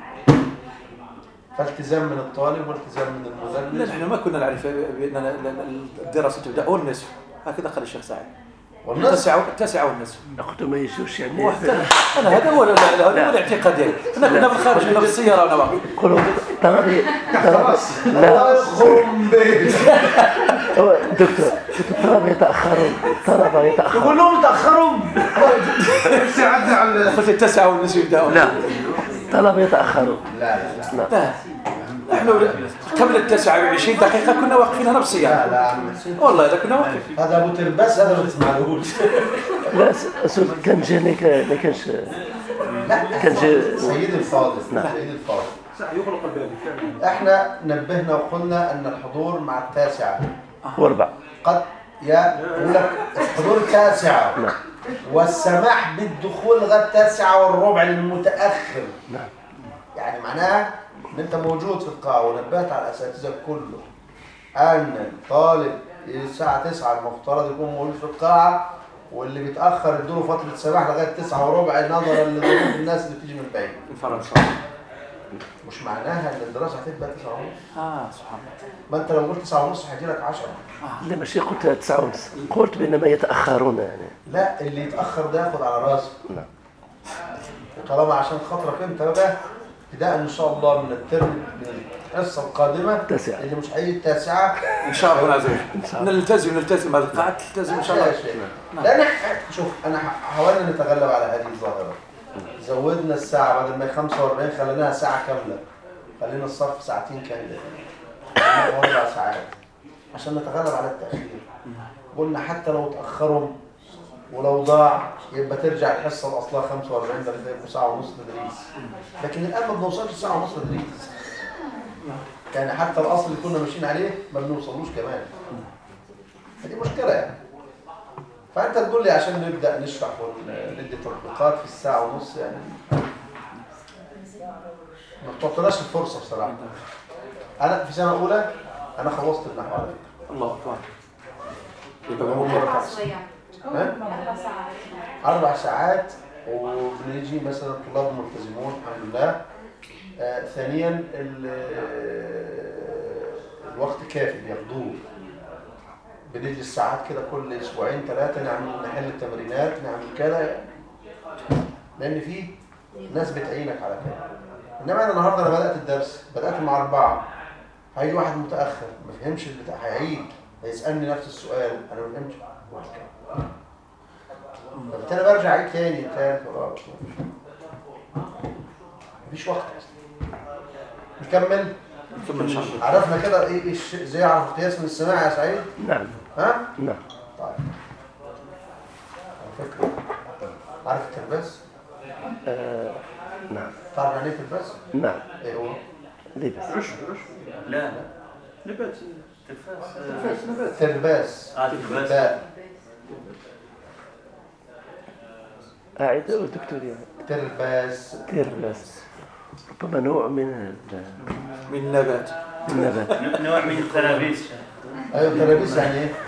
فالتزام من الطالب والتزام من لا المدرس نحن ما كنا نعرف بان الدراسه تبدا او النصف هكذا قال الشيخ سعيد والنصف التاسعه التاسعه والنصف ناخذ ما يجوش يعني هو حتى انا هذا هو لا- لا- هذا هو الاعتقاد ديالي انا كنا في الخارج كنا في السياره وانا واقف يقولوا طلبي طلبي لا خرم بيت هو دكتور الطلبة يتأخرون الطلبة يتأخرون يقول لهم تاخروا ابتعدنا عن قلت التاسعه والنصف يبداون لا الطلبة يتأخرون لا لا لا نحن قبل التاسعه ب 20 دقيقه كنا واقفين هنا في لا السياره لا عم والله اذا كنا واقفين هذا ابو ترباس هذا ما تسمعلهوش لا س- أسود كان جاني ك- ما كانش لا كان جا سيدي الفاضل سيدي الفاضل ساعة يغلق الباب فعلا احنا نبهنا وقلنا ان الحضور مع التاسعه واربع قد يقول لك الحضور التاسعه نعم. والسماح بالدخول لغايه التاسعه والربع للمتاخر نعم. يعني معناها ان انت موجود في القاعه ونبهت على الاساتذه كله ان الطالب الساعه 9 المفترض يكون موجود في القاعه واللي بيتاخر ادوا فتره سماح لغايه 9 وربع نظرا لظروف الناس اللي بتيجي من بعيد من فرنسا مش معناها ان الدراسه هتبقى 9 ونص اه سبحان الله ما انت لو قلت 9 ونص هيجي لك 10 لا ماشي قلت تسعة ونص قلت بينما يتأخرون يعني لا اللي يتاخر ده ياخد على راسه نعم. وطالما عشان خاطرك انت بقى ابتداء ان شاء الله من الترم من الحصه القادمه التاسعة. اللي مش هيجي التاسعه ان شاء الله عز شاء وجل الله. نلتزم نلتزم هذه القاعه تلتزم ان شاء الله لا شيء. لان إح- شوف انا ح- حاولنا نتغلب على هذه الظاهره زودنا الساعه بدل ما هي 45 خليناها ساعه كامله خلينا الصرف ساعتين كامله خلينا اربع ساعات عشان نتغلب على التاخير قلنا حتى لو تاخروا ولو ضاع يبقى ترجع الحصه الاصلها 45 دقيقه يبقوا ساعه ونص تدريس لكن الان ما بنوصلش ساعه ونص تدريس يعني حتى الاصل اللي كنا ماشيين عليه ما بنوصلوش كمان فدي مشكله يعني فانت تقول لي عشان نبدا نشرح وندي تطبيقات في الساعه ونص يعني ما تعطيناش الفرصه بصراحه انا في سنه اولى انا خلصت النحو على فكره الله اكبر يبقى هم مرة شوية ها أربع ساعات اربع ساعات وبنيجي مثلا طلاب ملتزمون الحمد لله آه ثانيا ال- آه، الوقت كافي بياخدوه بنجلس ساعات كده كل اسبوعين ثلاثه نعمل نحل التمرينات نعمل كده لان في ناس بتعينك على كده انما انا النهارده انا بدات الدرس بدات مع اربعه هيجي واحد متاخر ما فهمش البتاع هيعيد هيسالني نفس السؤال انا ما فهمتش فبالتالي برجع عيد تاني تالت ورابع مفيش وقت اصلا نكمل ثم ان شاء الله عرفنا كده ايه إيه الشيء ازاي اعرف القياس من السماع يا سعيد نعم ها نعم طيب على فكره عارف الترباس؟ آه نعم تعرف يعني ايه ترباس؟ نعم ايه هو؟ لبس عشب عشب لا نبات تفاس تفاس نبات ترباس آه، ترباس. باء أعد دكتور يعني ترباس تربس ربما نوع من ال- من النبات النبات ن- نوع من الترابيس ايوه ترابيس يعني ايه؟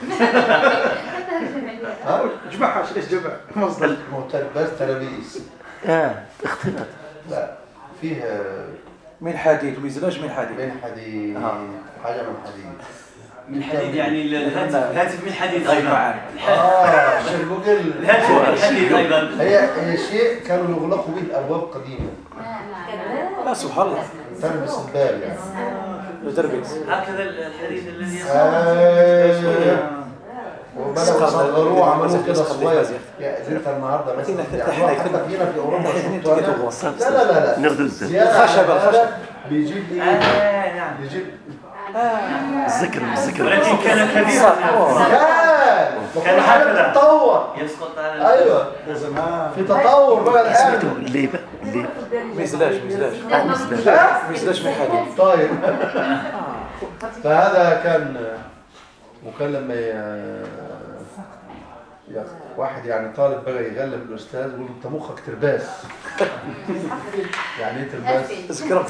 ها؟ جمعها ايش جمع مصدر هو ترباس ترابيس آه اختلاط لا فيها من حديد ومزلاج من حديد من حديد آه. حاجه من حديد من حديد يعني الهاتف الهاتف من حديد غير ايضا معانا اه شيخ جوجل الهاتف من حديد ايضا هي هي شيء كانوا يغلقوا به الابواب قديما لا سبحان الله تلبس الباب يعني دربس هكذا الحديد الذي يصنع ايوه وبدأوا سقط يصغروه وعملوه سقط كده سقط صغير بالفازية. يا انت النهارده مثلا لكن يعني احنا حتى يكتب- فينا في اوروبا احنا شفتوا يكتب أنا؟ وصف. لا لا لا لا نغدو الزر زيادة الخشب، على الخشب. هذا بيجيب ايه؟ آه نعم بيجيب الذكر الذكر ولكن كان كبيرا كان وكل حاجه هكذا. بتتطور يسقط على ايوه في تطور بقى سمعته الان ليبة ليبة مزلاج مزلاج آه مزلاج مزلاج من حديد طيب فهذا كان وكان لما ي- ي- واحد يعني طالب بقى يغلب الاستاذ يقول له انت مخك ترباس يعني ايه ترباس؟ ذكرى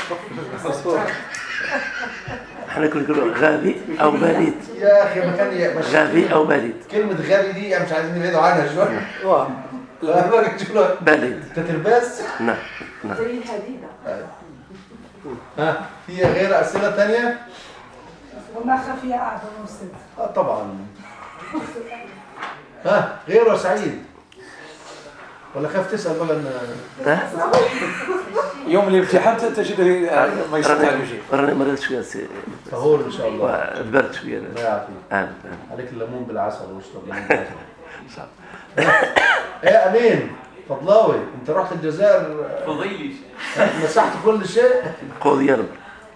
احنا كنا نقولوا غابي أو بليد يا اخي ما كان ي- مش غابي أو بليد كلمة غبي دي يعني مش عايزين نبعدوا عنها شوية واه لا بقى تقول له بليد انت ترباس نعم نعم زي الحديدة ها في غير أسئلة تانية؟ وما خفي أعظم الست اه طبعا ها غيره سعيد ولا خاف تسأل بقى ان ها؟ يوم الامتحان تجده ما يستطيع راني يجيب راني مريض شوية سي- طهور ان شاء الله وأدبرت شوية الله يعافيك آه آه. عليك الليمون بالعسل واشرب ليمون بالعسل صح. ايه امين فضلاوي انت رحت الجزائر فضيلي مسحت كل شيء قول يرب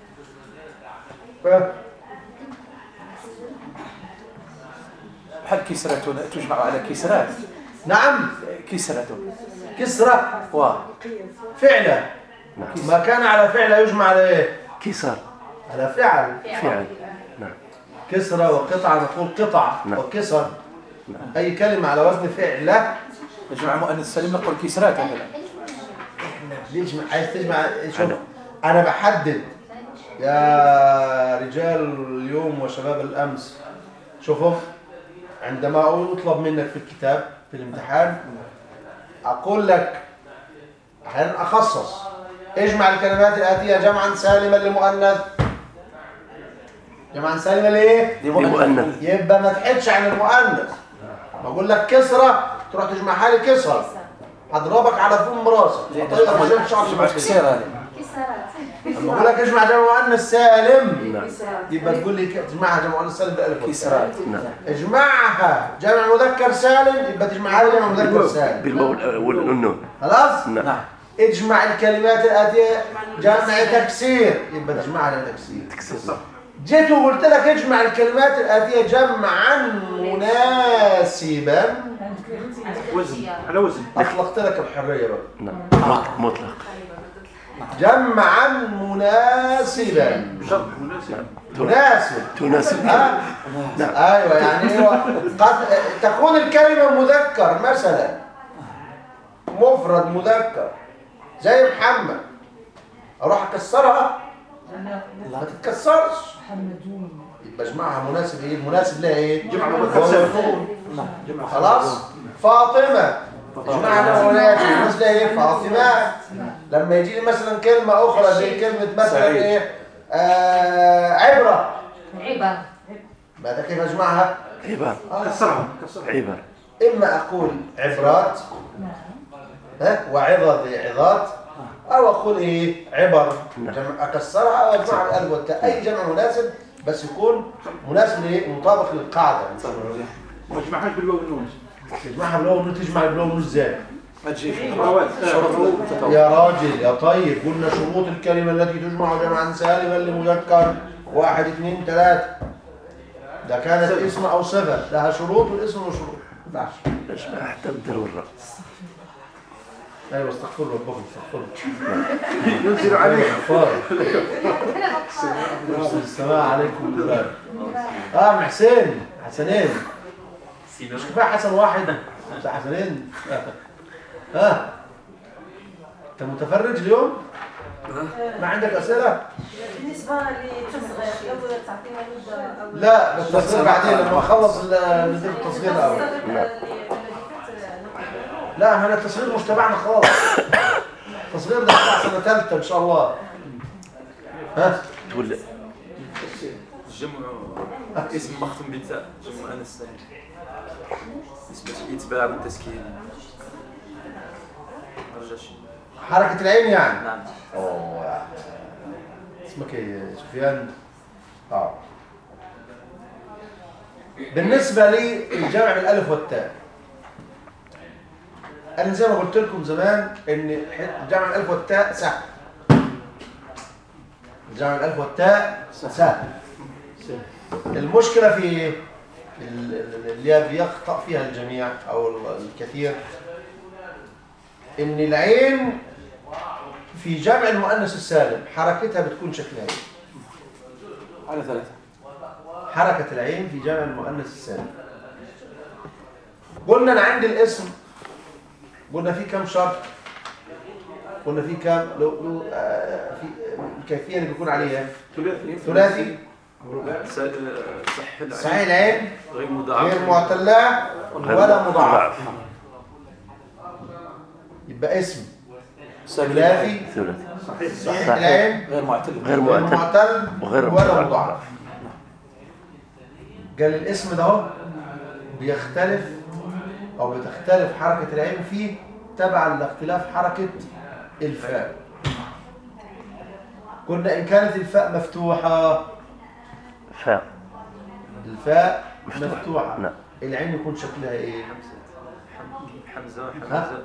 ها؟ بحال كسرة تجمع على كسرات نعم كسرة كسرة واه فعلة نعم ما كان على فعلة يجمع على ايه كسر على فعل فعل نعم كسرة وقطعة نقول قطع نعم. وكسر أي كلمة على وزن فعلة يجمع مؤنث سليم نقول كسرات هكذا ليش ما- عايز تجمع شوف أنا بحدد يا رجال اليوم وشباب الأمس شوفوا عندما أطلب منك في الكتاب في الامتحان أقول لك أحيانا أخصص اجمع الكلمات الآتية جمعا سالما لمؤنث جمعا سالما لإيه؟ لمؤنث يبقى ما تحدش عن المؤنث بقول لك كسرة تروح تجمعها لي كسرة هضربك على فم راسك هطير رجلك شعر جمع كسير هذه لما بقول لك اجمع جمع مؤنث سالم نعم يبقى تقول لي ك- تجمعها جمع مؤنث سالم بالالف والتاء. كسرات نعم اجمعها جمع مذكر سالم يبقى تجمعها لي جمع مذكر سالم بالواو والنون خلاص نعم نعم اجمع الكلمات الاتيه جمع تكسير يبقى تجمعها جمع تكسير تكسر جيت وقلت لك اجمع الكلمات الاتيه جمعا مناسبا وزن على وزن اطلقت لك الحريه بقى نعم مط- مطلق جمعا مناسبا شرط مناسب مناسب تناسب ها؟ نعم ايوه يعني ايوه قد تكون الكلمه مذكر مثلا مفرد مذكر زي محمد اروح اكسرها ما تتكسرش يبقى اجمعها مناسب ايه المناسب لها ايه جمع مذكر هو سالم. مفعول. نعم جمع خلاص فاطمه اجمعها مناسب المناسب لها ايه فاطمات لما يجي لي مثلا كلمه اخرى زي كلمه مثلا سعيد. ايه آه عبره عبر ماذا كيف اجمعها عبار كسرها كسرها عبار إما أقول عبرات ها وعظة ذي عظات أو أقول إيه عبر نعم. جمع أكسرها أو أجمع الألف والتاء أي جمع مناسب بس يكون مناسب لإيه مطابق للقاعدة ما تجمعهاش بالواو والنون تجمعها بلو نون تجمع بلو نون إزاي ما تجيش روات. شرط تتوقع يا راجل يا طيب قلنا شروط الكلمة التي تجمع جمعا سالما لمذكر واحد اثنين ثلاثة ده كانت اسم أو صفة لها شروط والاسم له شروط ما ينفعش اجمع حتى بالدر والراء ايوه استغفر ربكم استغفر ينزل عليك السلام عليكم بالله اه عم حسين حسنين مش كفايه حسن واحد مش حسنين ها انت متفرج اليوم ما عندك اسئله بالنسبة للتصغير لو تعطينا مدة أو لا التصغير بعدين لما اخلص ال- ندير التصغير الاول لا احنا التصغير مش تبعنا خالص التصغير ده بتاع سنه ثالثه ان شاء الله ها تقول جمع اسم مختم بالتاء جمع أنس السالم نسبة الإتباع والتسكين رجاش حركه العين يعني نعم اوه اسمك ايه يا سفيان اه بالنسبه للجمع بالالف والتاء انا زي ما قلت لكم زمان ان ح- جمع الالف والتاء سهل جمع الالف والتاء سهل المشكله في ايه ال- ال- اللي بيخطأ فيها الجميع او ال- الكثير ان العين في جمع المؤنث السالم حركتها بتكون شكلها ايه على ثلاثة حركة العين في جمع المؤنث السالم قلنا انا عندي الاسم قلنا في كم شرط قلنا في كم لو, لو آه في الكيفية اللي بيكون عليها ثلاثي ثلاثي س- آه، صح العين صحيح العين غير مضاعف غير معتلة ولا مضاعف يبقى اسم ساكن ثلاثي ثلاثي صحيح صحيح صحيح. العين غير معتل غير غير معتل معتل وغير ولا مضاعف. مضاعف قال الاسم ده اهو بيختلف او بتختلف حركة العين فيه تبعا لاختلاف حركة الفاء قلنا ان كانت الفاء مفتوحة فاء الفاء مفتوحة. مفتوحة نعم. العين يكون شكلها ايه حمزة ها؟ حمزة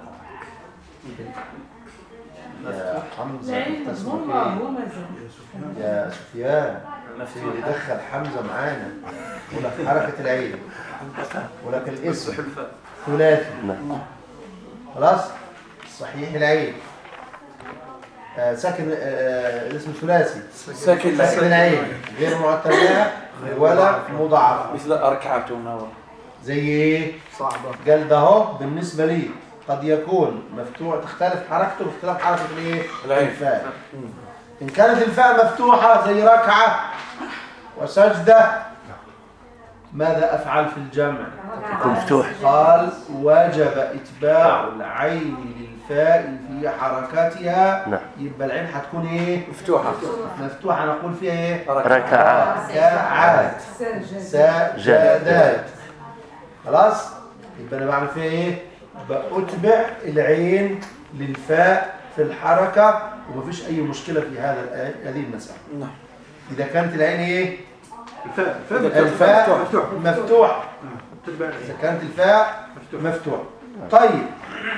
يا حمزة العين أنت اسمك مضمومة ايه هو مازال يا سفيان في يدخل حمزة معانا ولك حركة العين ولك الاسم الحلفاء ثلاثي نعم خلاص صحيح العين آه ساكن آه الاسم ثلاثي ساكن ساكن العين غير معتلة ولا مضاعف مثل ركعتنا زي ايه صعبة قال ده اهو بالنسبة لي قد يكون مفتوح تختلف حركته باختلاف حركة الايه العين. الفاء ان كانت الفاء مفتوحة زي ركعة وسجدة ماذا افعل في الجمع يكون مفتوح قال وجب اتباع العين للفاء في حركاتها نعم. يبقى العين هتكون ايه مفتوحة مفتوحة نقول فيها ايه ركعات ركعات سجدات خلاص يبقى انا بعمل فيها ايه بأتبع العين للفاء في الحركة ومفيش اي مشكلة في هذا الآية- هذه المسألة نعم اذا كانت العين ايه الفاء إذا الفاء كانت الفاء مفتوح. مفتوح تتبع اذا العين كانت الفاء مفتوح. مفتوح طيب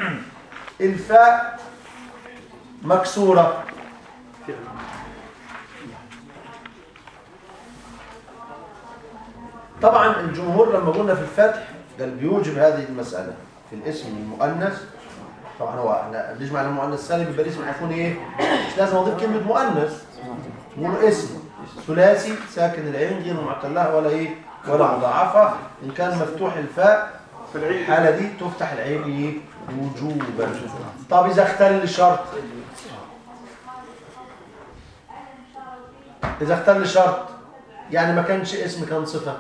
الفاء مكسورة فعلا. طبعا الجمهور لما قلنا في الفتح قال بيوجب هذه المسألة في الاسم المؤنث طبعا هو احنا بنجمع المؤنث سالم يبقى الاسم هيكون ايه مش لازم اضيف كلمة مؤنث نقول اسم ثلاثي ساكن العين غير معتلة ولا ايه ولا مضاعفة ان كان مفتوح الفاء في فالعين الحالة دي تفتح العين ايه وجوبا طب اذا اختل شرط اذا اختل شرط يعني ما كانش اسم كان صفة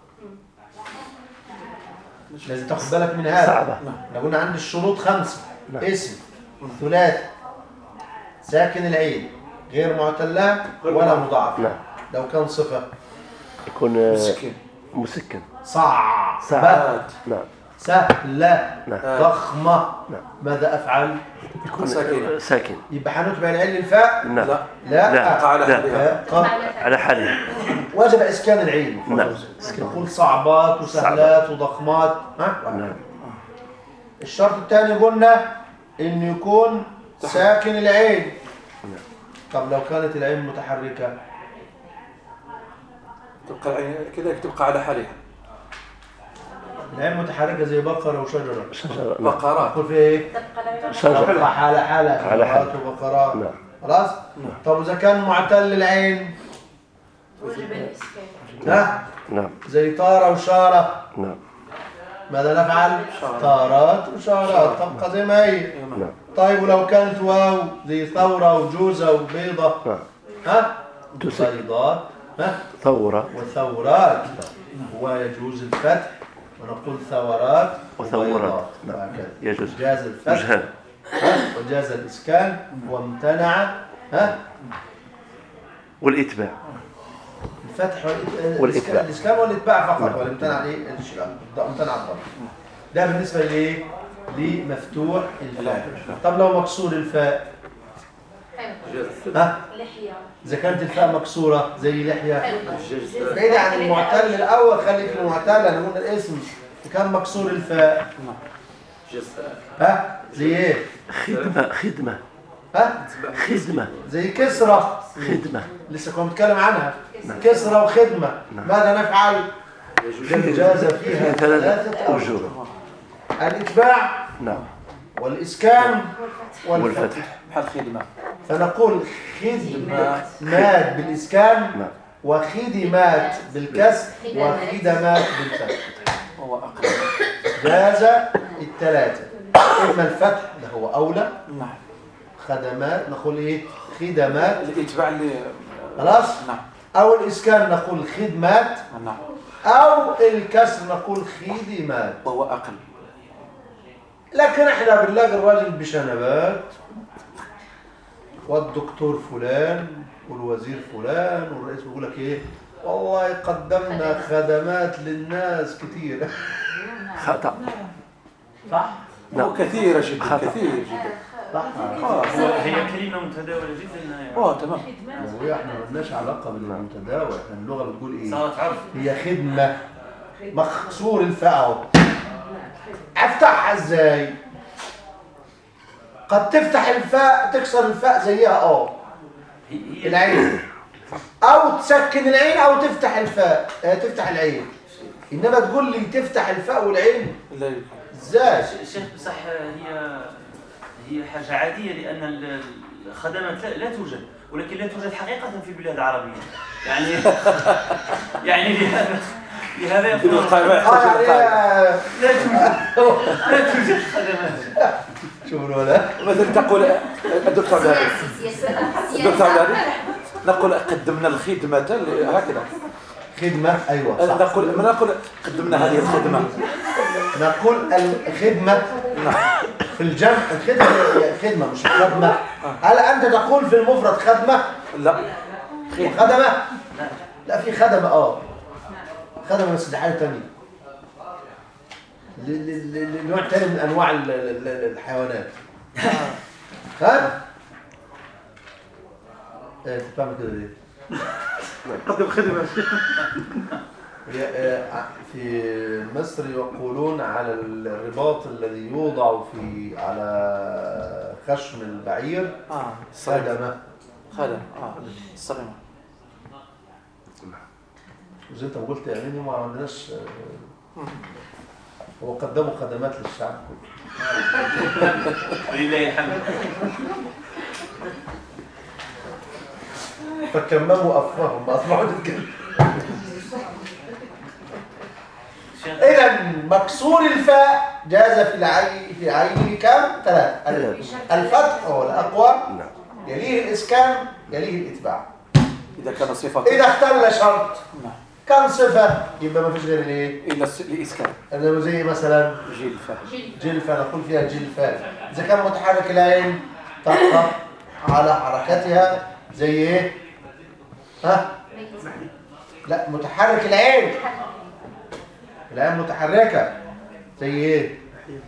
لازم تاخد بالك من هذا صعبة احنا قلنا عندي الشروط خمسة نعم. اسم ثلاثي ساكن العين غير معتلة ولا مضاعف نعم لو كان صفة يكون آه، مسكين مسكن صعب صعب نعم سهلة نعم ضخمة نعم. ماذا أفعل؟ يكون ساكنة. آه، ساكن يبقى هنتبع العين للفاء نعم لا لا, لا. تقع على لا. حالها لا. على حالها وجب إسكان العين نعم نقول صعبات وسهلات وضخمات ها؟ نعم الشرط الثاني قلنا إن يكون ساكن العين طب لو كانت العين متحركة تبقى العين كذلك تبقى على حالها العين متحركة زي بقرة وشجرة شجرة نعم بقرات نقول فيها ايه؟ تبقى لها شجرة تبقى حالة حالة على حالة. حالات وبقرات نعم خلاص؟ طب إذا كان معتل العين وجب الإسكان ها؟ نعم زي طارة وشارة نعم ماذا نفعل؟ شارة. طارات وشارات تبقى زي ما هي نعم طيب ولو كانت واو زي ثورة وجوزة وبيضة نعم ها؟ تسك بيضات ها؟ ثورة وثورات ويجوز الفتح ونقول ثورات وثورات. وبيضات. نعم. وهكذا. يجوز جاز الفتح مجهل ها؟ وجاز الإسكان وامتنع ها؟ والإتباع الفتح والإت- والإتباع. الإسكان والإتباع فقط نعم. والامتنع إيه؟ الإشكال امتنع الضرب ده بالنسبة لإيه؟ لمفتوح الفاء طب لو مكسور الفاء ها؟ لحية إذا كانت الفاء مكسورة زي لحية حلوة بعيد عن المعتل الأول خليك في المعتل أنا قلنا الاسم كان مكسور الفاء ها زي إيه؟ خدمة خدمة ها خدمة زي كسرة خدمة لسه كنا بنتكلم عنها كسرة وخدمة ماذا نفعل؟ جاز فيها ثلاثة ثلاثة أوجه أوجه الإتباع نعم والإسكان والفتح والفتح بحال خدمة فنقول خدمات بالإسكان نعم وخدمات بالكسر وخدمات بالفتح هو أقل جاز الثلاثة إما الفتح ده هو أولى نعم خدمات نقول إيه خدمات الإتباع اللي خلاص نعم أو الإسكان نقول خدمات نعم أو الكسر نقول خدمات وهو أقل لكن احنا بنلاقي الراجل بشنبات والدكتور فلان والوزير فلان والرئيس بيقول لك ايه والله قدمنا خدمات للناس كتير خطأ صح هو كثيرة جدا خطأ. كثير جدا صح خلاص هي كلمة متداولة جدا يعني اه تمام هو احنا مالناش علاقه بالمتداول احنا اللغه بتقول ايه صارت عرف هي خدمه مخصور الفاء افتحها ازاي قد تفتح الفاء تكسر الفاء زيها اه هي هي العين او تسكن العين او تفتح الفاء اه تفتح العين انما تقول لي تفتح الفاء والعين لا يمكن ازاي الشيخ بصح هي هي حاجة عادية لأن ال- الخدمات لا, لا توجد ولكن لا توجد حقيقة في البلاد العربية يعني يعني لهذا لهذا بدون يقول قائمة اه يحتاج يعني القائمة اه، لا توجد لا توجد خدمات شوفوا ولا مثلا تقول الدكتور عبد الدكتور عبد الهادي نقول قدمنا الخدمة ل- هكذا خدمه ايوه صح نقول ما نقول قدمنا هذه الخدمة نقول الخدمه في الجمع الخدمه هي خدمه مش خدمه هل انت تقول في المفرد خدمه لا خدمة خدمه لا في خدمه اه خدمه بس دي حاجه ثانيه لنوع تاني من انواع ال- ال- ال- الحيوانات ها ايه تفهم كده ليه قدم خدمة هي- آه، في مصر يقولون على الرباط الذي يوضع في على خشم البعير اه الصريمة خدمه خدمة اه الصريمة وزي انت ما قلت يعني ما عندناش آه، هو قدموا خدمات للشعب ولله الحمد فكمموا افواههم ما اصبحوا يتكلموا الشيخ اذا مكسور الفاء جاز في العين في عينه كم ثلاث الفتح هو الاقوى نعم يليه الاسكان يليه الاتباع إذا كان صفة اذا اختل شرط نعم كان صفه يبقى ما فيش غير الايه إلى الس- الإسكان اللي هو زي مثلا جلفة جلفة نقول فيها جلفة إذا كان متحرك العين تبقى على حركتها زي إيه؟ ها؟ لا متحرك العين العين متحركة زي إيه؟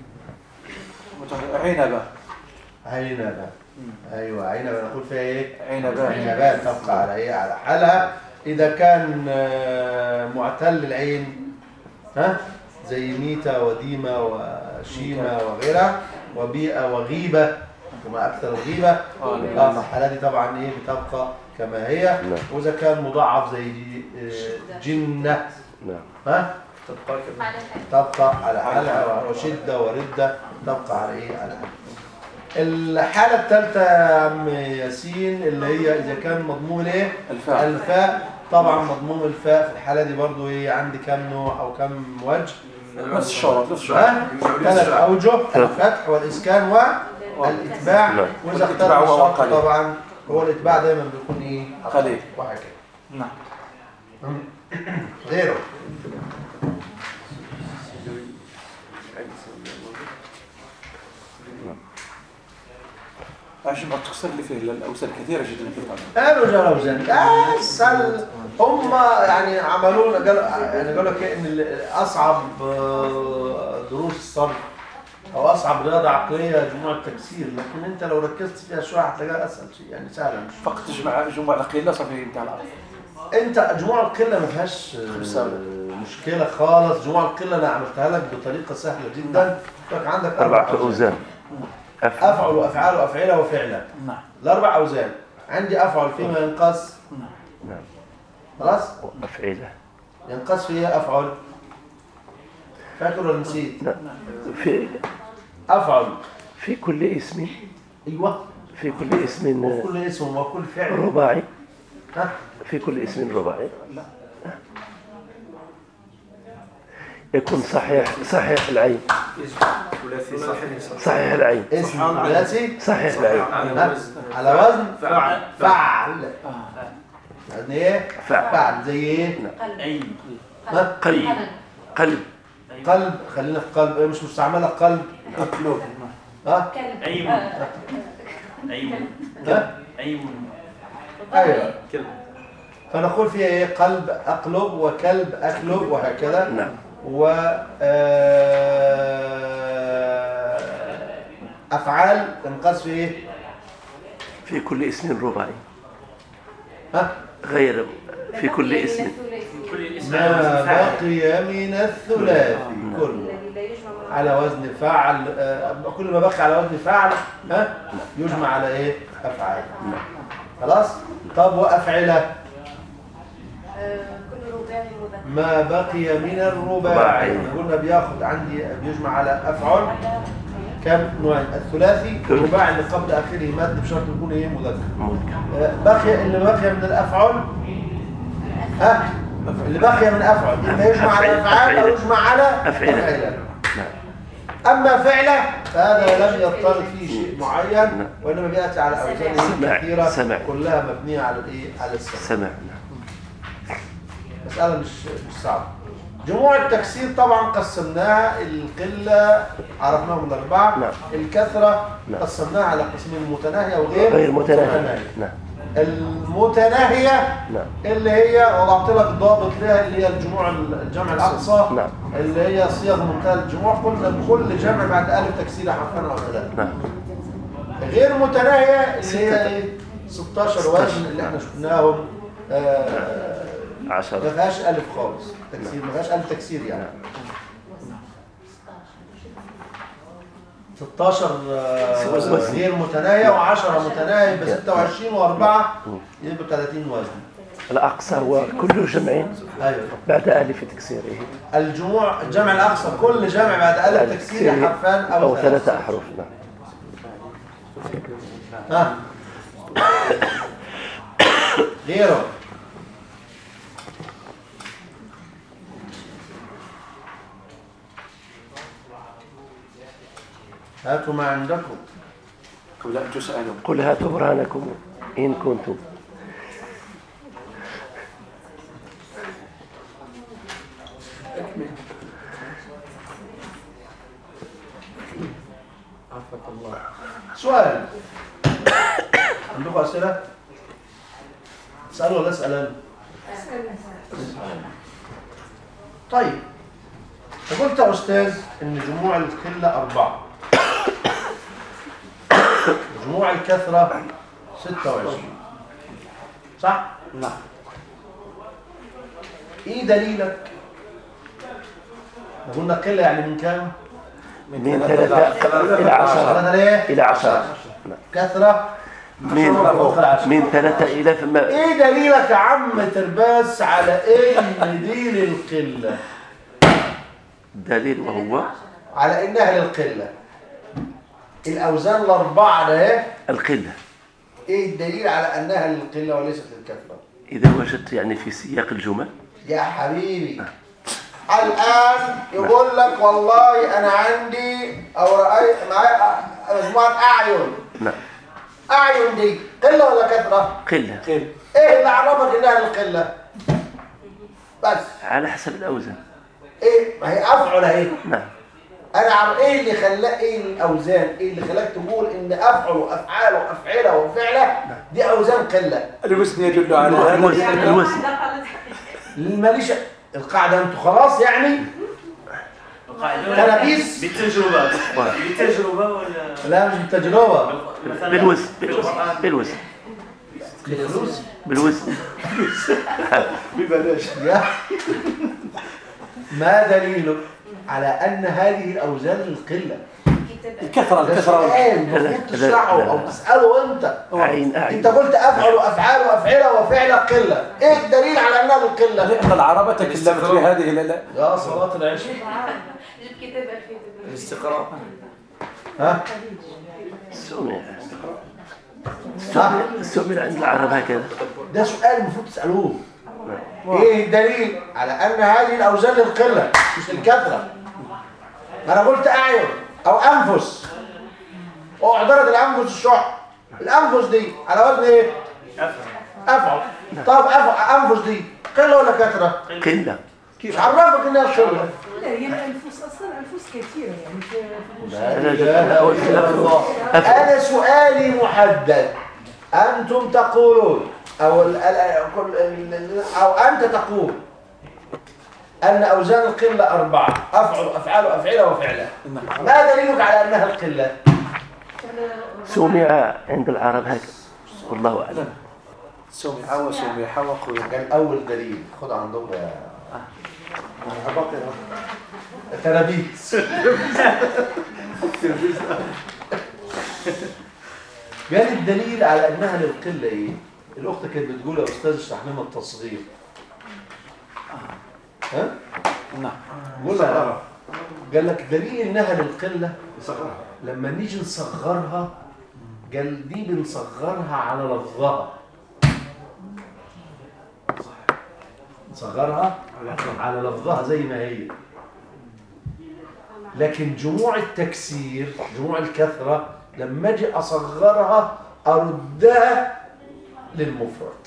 مت- عنبة عنبة أيوة عنبة نقول فيها إيه؟ عنبة عنبات تبقى على إيه؟ على حالها إذا كان آه، معتل العين ها؟ زي ميتة وديمة وشيمة وغيرها وبيئة وغيبة وما أكثر الغيبة آه، فالحالة دي طبعا إيه بتبقى كما هي نعم. وإذا كان مضاعف زي آه، جنة نعم ها تبقى كما على الحال تبقى على حالها وشدة وردة تبقى على ايه على حالها الحالة الثالثة يا عم ياسين اللي هي إذا كان مضمون ايه؟ الفاء الفاء طبعا مضمون الفاء في الحالة دي برضو ايه عندي كام نوع أو كام وجه؟ نفس الشروط نفس الشروط ها؟ ثلاث أوجه الفتح والإسكان والإتباع نعم. وإذا والإتباع اختلف هو الشرط قليل. طبعا هو الإتباع دايما بيكون ايه؟ قليل. وهكذا نعم غيره عشان التقصير اللي فيه الاوزان كثيره جدا في القلب قالوا جلوزان بس هل هم يعني عملوا لنا قالوا يعني قالوا لك إيه ان ال- اصعب آه، دروس الصرف او اصعب رياضه عقليه جموع التكسير لكن انت لو ركزت فيها شويه هتلاقيها اسهل شيء يعني سهله مش فقط تجمع جموع القله صافي انتهى الامر انت جموع القله ما فيهاش آه، خمسة. مشكله خالص جموع القله انا عملتها لك بطريقه سهله جدا لك عندك اربع أربعة أوزان أفعل افعل وافعال وافعله وفعله نعم الاربع اوزان عندي افعل فيما ينقص نعم خلاص وأفعلة ينقص فيها افعل فاكر ولا نسيت نعم. في افعل في كل اسم ايوه في كل اسم وكل اسم وكل فعل رباعي ها في كل اسم رباعي يكون صحيح صحيح العين ثلاثي صحيح صحيح العين اسم ثلاثي صحيح العين ها؟ على وزن فعل فعل يعني ايه فعل. فعل زي ايه عين ها؟ قلب قلب قلب خلينا في قلب إيه مش مستعمله قلب قلوب ها كلب أيمن. آه، أيمن ها أيمن ايوه كلب فنقول فيها ايه قلب اقلب وكلب اكلب وهكذا نعم و آه، افعال تنقص في ايه في كل اسم رباعي ها غير في كل الذي اسم لا ثلاثي. كل اسم على ما وزن فاعل. بقي من الثلاثي كله الذي لا يجمع مع على وزن فعل آه، كل ما بقي على وزن فعل ها يجمع على ايه افعال خلاص طب وافعله آه، كل رباعي مذكر ما بقي من الرباعي قلنا بياخد عندي بيجمع على افعل على كم نوعين الثلاثي الرباعي اللي قبل اخره مد بشرط يكون ايه مذكر مذكر آه، بقي اللي بقي من الافعال ها اللي بقي من افعل اما يجمع على افعال او يجمع على أفعلة. نعم اما فعله فهذا لم يضطرد فيه شيء معين نعم. وانما بياتي على اوزان سمع. كثيره سمع. كلها مبنيه على الايه على السمع سمع نعم مساله مش مش صعبه جموع التكسير طبعا قسمناها القله عرفناهم الاربعه نعم. الكثره نعم. قسمناها على قسمين متناهيه وغير غير متناهي نعم المتناهيه نعم اللي هي وضعت لك ضابط لها اللي هي الجموع الجمع الاقصى نعم. اللي هي صيغ منتهى الجموع قلنا كل جمع بعد الف تكسير حرفا او ثلاثه نعم غير متناهيه اللي ستة. هي ايه 16 وزن اللي احنا شفناهم آه، ما عشرة فيهاش الف خالص تكسير ما فيهاش الف تكسير يعني 16 آه، وزن. غير متناهيه و10 متناهيه ب 26 و4 يبقى 30 وزن الأقصى هو كل جمع ايوه بعد ألف تكسيره الجموع الجمع الاقصى كل جمع بعد الف تكسير حرفان او, أو ثلاثة أحرف نعم ها غيره هاتوا ما عندكم قبل ان تسالوا قل هاتوا برهانكم إن كنتم سؤال عندكم اسئله تسالوا ولا اسال انا طيب قلت يا استاذ ان جموع القله اربعه جموع الكثره 26 صح نعم ايه دليلك قلنا قله يعني من كام من ثلاثة إلى عشرة ثلاثة ليه إلى عشرة نعم. كثره من فوق العشرة. من ثلاثة إلى فما ايه دليلك يا عم ترباس على ان دي للقله الدليل وهو على انها للقله الاوزان الاربعه ده إيه؟ القلة ايه الدليل على انها للقله وليست للكثره إذا وجدت يعني في سياق الجمل يا حبيبي الآن يقول لك والله أنا عندي أو رأيت معايا مجموعة أعين نعم أعين دي قلة ولا كثرة؟ قلة خير إيه اللي عرفك إنها القلة؟ بس على حسب الأوزان إيه ما هي أفعل أهي نعم أنا عم إيه اللي خلاك إيه الأوزان؟ إيه اللي خلاك تقول إن أفعل وأفعال وأفعلة وفعلة دي أوزان قلة؟ الوزن يدل على الوزن هذا الوزن ماليش القاعدة أنتوا خلاص يعني؟ القاعدة تلابيس. بالتجربة بالتجربة ولا لا مش بالتجربة مثلا بالوزن في القرآن بالوزن بالفلوس بالوزن ببلاش يا ما دليلك على أن هذه الأوزان للقلة؟ الكثرة ده الكثرة سؤال المفروض لا، تشرحه لا، لا. أو تسأله أنت عين أنت أعين قلت أفعل وأفعال وأفعلة وفعل قلة إيه الدليل على أنها للقلة؟ لأن العرب تكلمت في هذه ال- ال- يا صلاة العشاء جيب كتاب ألفية الاستقراء ها؟ سمع ها؟ سمع عند العرب هكذا ده سؤال المفروض تسألوه إيه الدليل على أن هذه الأوزان للقلة مش للكثرة؟ ما أنا قلت أعين أو أنفس وأحضرت الأنفس الشح الأنفس دي على وزن إيه؟ أفعل طب أفعل أنفس دي قلة ولا كثرة؟ قلة مش عرفك إنها قلة لا هي الانفس اصلا انفس كثيره يعني في في لا لا، إله لا، إلا الله. أفعل. أنا سؤالي محدد أنتم تقولون أو ال- ال- كل- ال- ال- أو أنت تقول أن أوزان القلة أربعة أفعل أفعال أفعلة وفعلة ما دليلك على أنها القلة؟ سمع عند العرب هكذا والله أعلم سمع وسمح وقوي قال أول دليل خد عندهم يا ترابيس قال الدليل على انها للقله ايه؟ الاخت كانت بتقول يا استاذ اشرح لنا التصغير ها؟ نعم قول لها قال لك دليل انها للقله يصغرها لما نيجي نصغرها قال دي بنصغرها على لفظها نصغرها على لفظها زي ما هي لكن جموع التكسير جموع الكثرة لما اجي اصغرها اردها للمفرد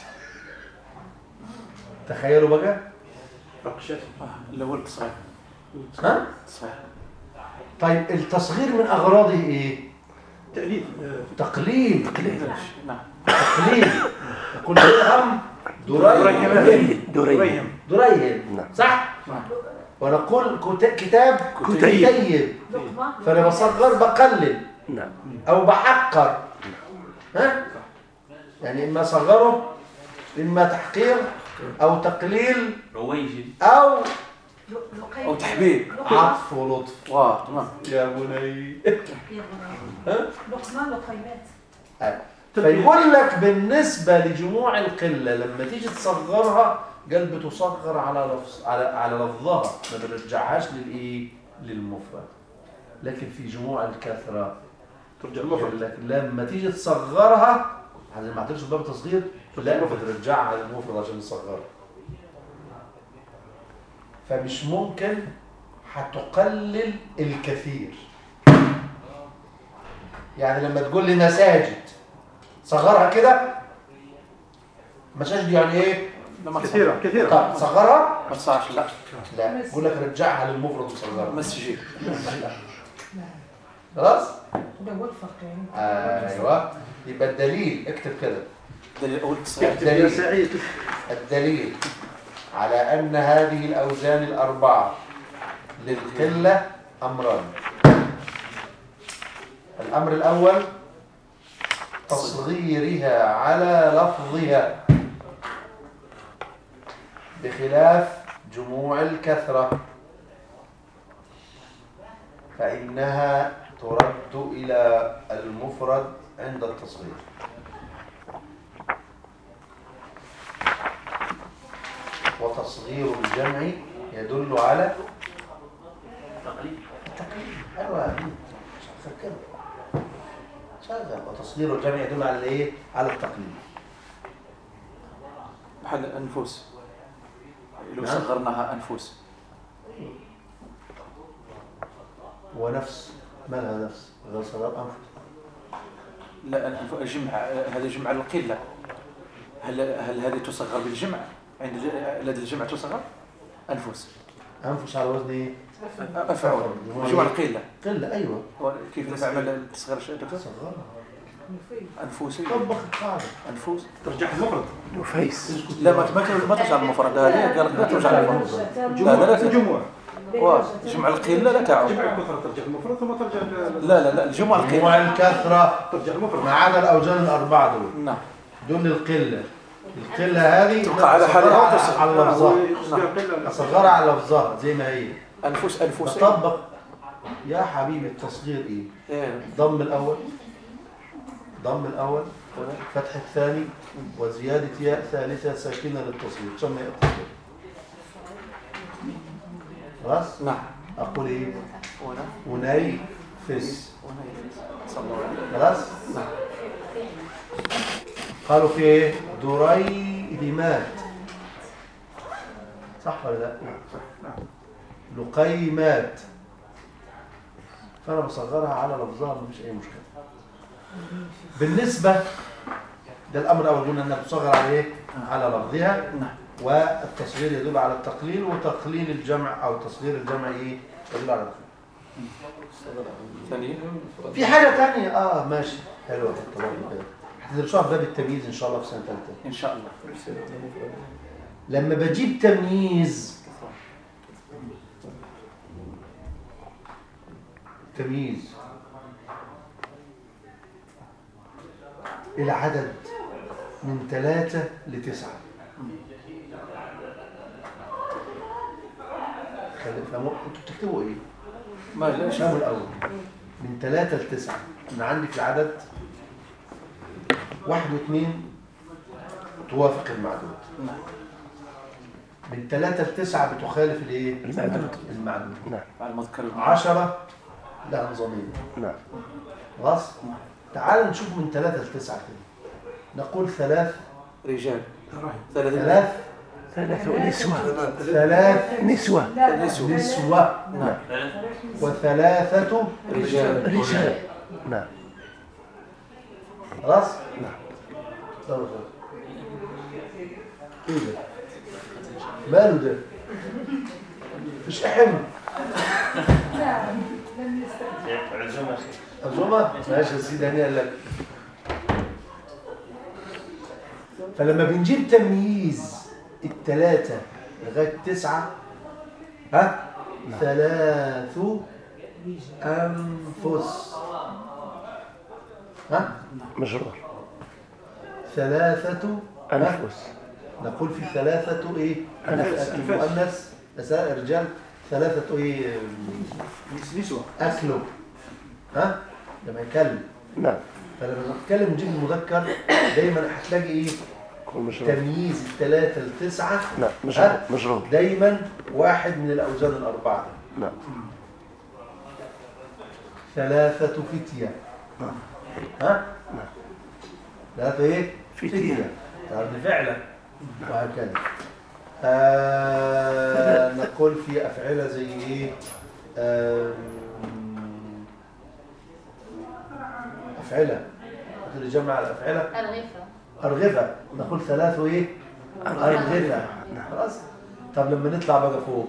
تخيلوا بقى نقشات الأول تصحيح ها تصحيح طيب التصغير من اغراضه ايه تأليف آه، تقليل نعم تقليل يقول درهم دريهم دريهم دريهم دريهم نعم. صح ونقول كت- كتاب كتيب. كتيب لقمه فانا بصغر بقلل نعم او بحقر ها يعني اما صغره اما تحقير او تقليل رويجي او أو تحبيب عطف ولطف واه تمام يا بني لقمه لقيمات فيقول لك بالنسبة لجموع القلة لما تيجي تصغرها قال بتصغر على لفظ على على لفظها ما بنرجعهاش للايه للمفرد لكن في جموع الكثرة ترجع المفرد قال لك لما تيجي تصغرها عشان ما اعتبرش باب تصغير لا بترجعها للمفرد عشان تصغرها فمش ممكن هتقلل الكثير يعني لما تقول لي مساجد صغرها كده مساجد يعني ايه لما كثيرة كثيرة طب صغرها ما تصحش لا لا يقول لك رجعها للمفرد وصغرها مسجد خلاص ده هو الفرق يعني ايوه يبقى الدليل اكتب كده دليل الأول تصحيح يا الدليل سعيد الدليل على أن هذه الأوزان الأربعة للقلة أمران الأمر الأول تصغيرها على لفظها بخلاف جموع الكثرة فإنها ترد إلى المفرد عند التصغير وتصغير الجمع يدل على التقليد ايوه فكر شغل وتصغير الجمع يدل على الايه على التقليد بحال النفوس لو نعم. صغرناها انفس ونفس ما لها نفس غير صغار انفس لا الأنف- الجمع هذا جمع القله هل هل هذه تصغر بالجمع عند ج- لدى الجمع تصغر انفس انفس على وزن ايه افعول جمع القله قله ايوه كيف تعمل التصغير الشيء دكتور صغرها انفسي طبق القاعده انفس ترجع المفرد نفيس لا ما ما ما ترجع المفرد هذه قالت لا ترجع المفرد لا لا لا الجموع واه، جمع القله لا تعود جمع الكثرة ترجع المفرد ثم ترجع ل- لا لا لا الجمع القله مجموع الكثره ترجع المفرد ما عدا الاوزان الاربعه دول نعم دول القله القله هذه تبقى على حالها أصغرها وتصغر. على هو لفظها يقصد بها قلة اصغرها على لفظها زي ما هي انفس انفس بطبق يا حبيبي التصغير ايه إيه. ضم الاول ضم الاول فتح الثاني وزيادة ياء ثالثة ساكنة للتصغير ثم ياء التصغير خلاص نعم أقول إيه هنا ونيفس وهنا صلى الله عليه خلاص قالوا في إيه دريدمات صح ولا لا لقيمات فأنا بصغرها على لفظها مفيش أي مشكلة بالنسبة ده الأمر الأول قلنا أنها بتصغر على إيه؟ على لفظها نعم والتصغير يدل على التقليل وتقليل الجمع أو تصغير الجمع إيه؟ يدل على التقليل ثانية في حاجة تانية آه ماشي حلوة في الطبع كده هتدرسوها في باب التمييز إن شاء الله في سنة ثالثة إن شاء الله لما بجيب تمييز تمييز إلى عدد من ثلاثة لتسعة خلي فهموا انتوا بتكتبوا ايه؟ ما لا فهموا الأول من ثلاثة لتسعة أنا عندي في العدد واحد واثنين توافق المعدود نعم من ثلاثة لتسعة بتخالف الايه؟ المعدود. المعدود نعم مع المذكر عشرة لها نظامين نعم خلاص؟ تعال نشوف من ثلاثة لتسعة كده نقول ثلاث رجال ثلاثة ثلاث ثلاث نسوة ثلاث نسوة نسوة نسوة نعم وثلاثة رجال رجال نعم خلاص؟ نعم طب ايه ده؟ ماله ده؟ مش احم عزومة ماشي يا سيدي هنيئا لك فلما بنجيب تمييز التلاتة لغاية تسعة ها ثلاث أنفس ها مجرور ثلاثة ها؟ أنفس نقول في ثلاثة إيه أنفس. المؤنث نساء رجال ثلاثة إيه نسوة أكلوا ها لما يتكلم نعم فلما نتكلم نجيب المذكر دايما هتلاقي ايه كل مجرور تمييز الثلاثة لتسعة نعم مجرور ها؟ مجرور دايما واحد من الأوزان الأربعة نعم ثلاثة فتية ها ثلاثة ايه فتية. يعني فعلا وهكذا آه نقول في أفعلة زي ايه آم، أفعلة اللي جمع الأفعلة الغفة أرغفة نقول ثلاث إيه؟ أرغفة خلاص طب لما نطلع بقى فوق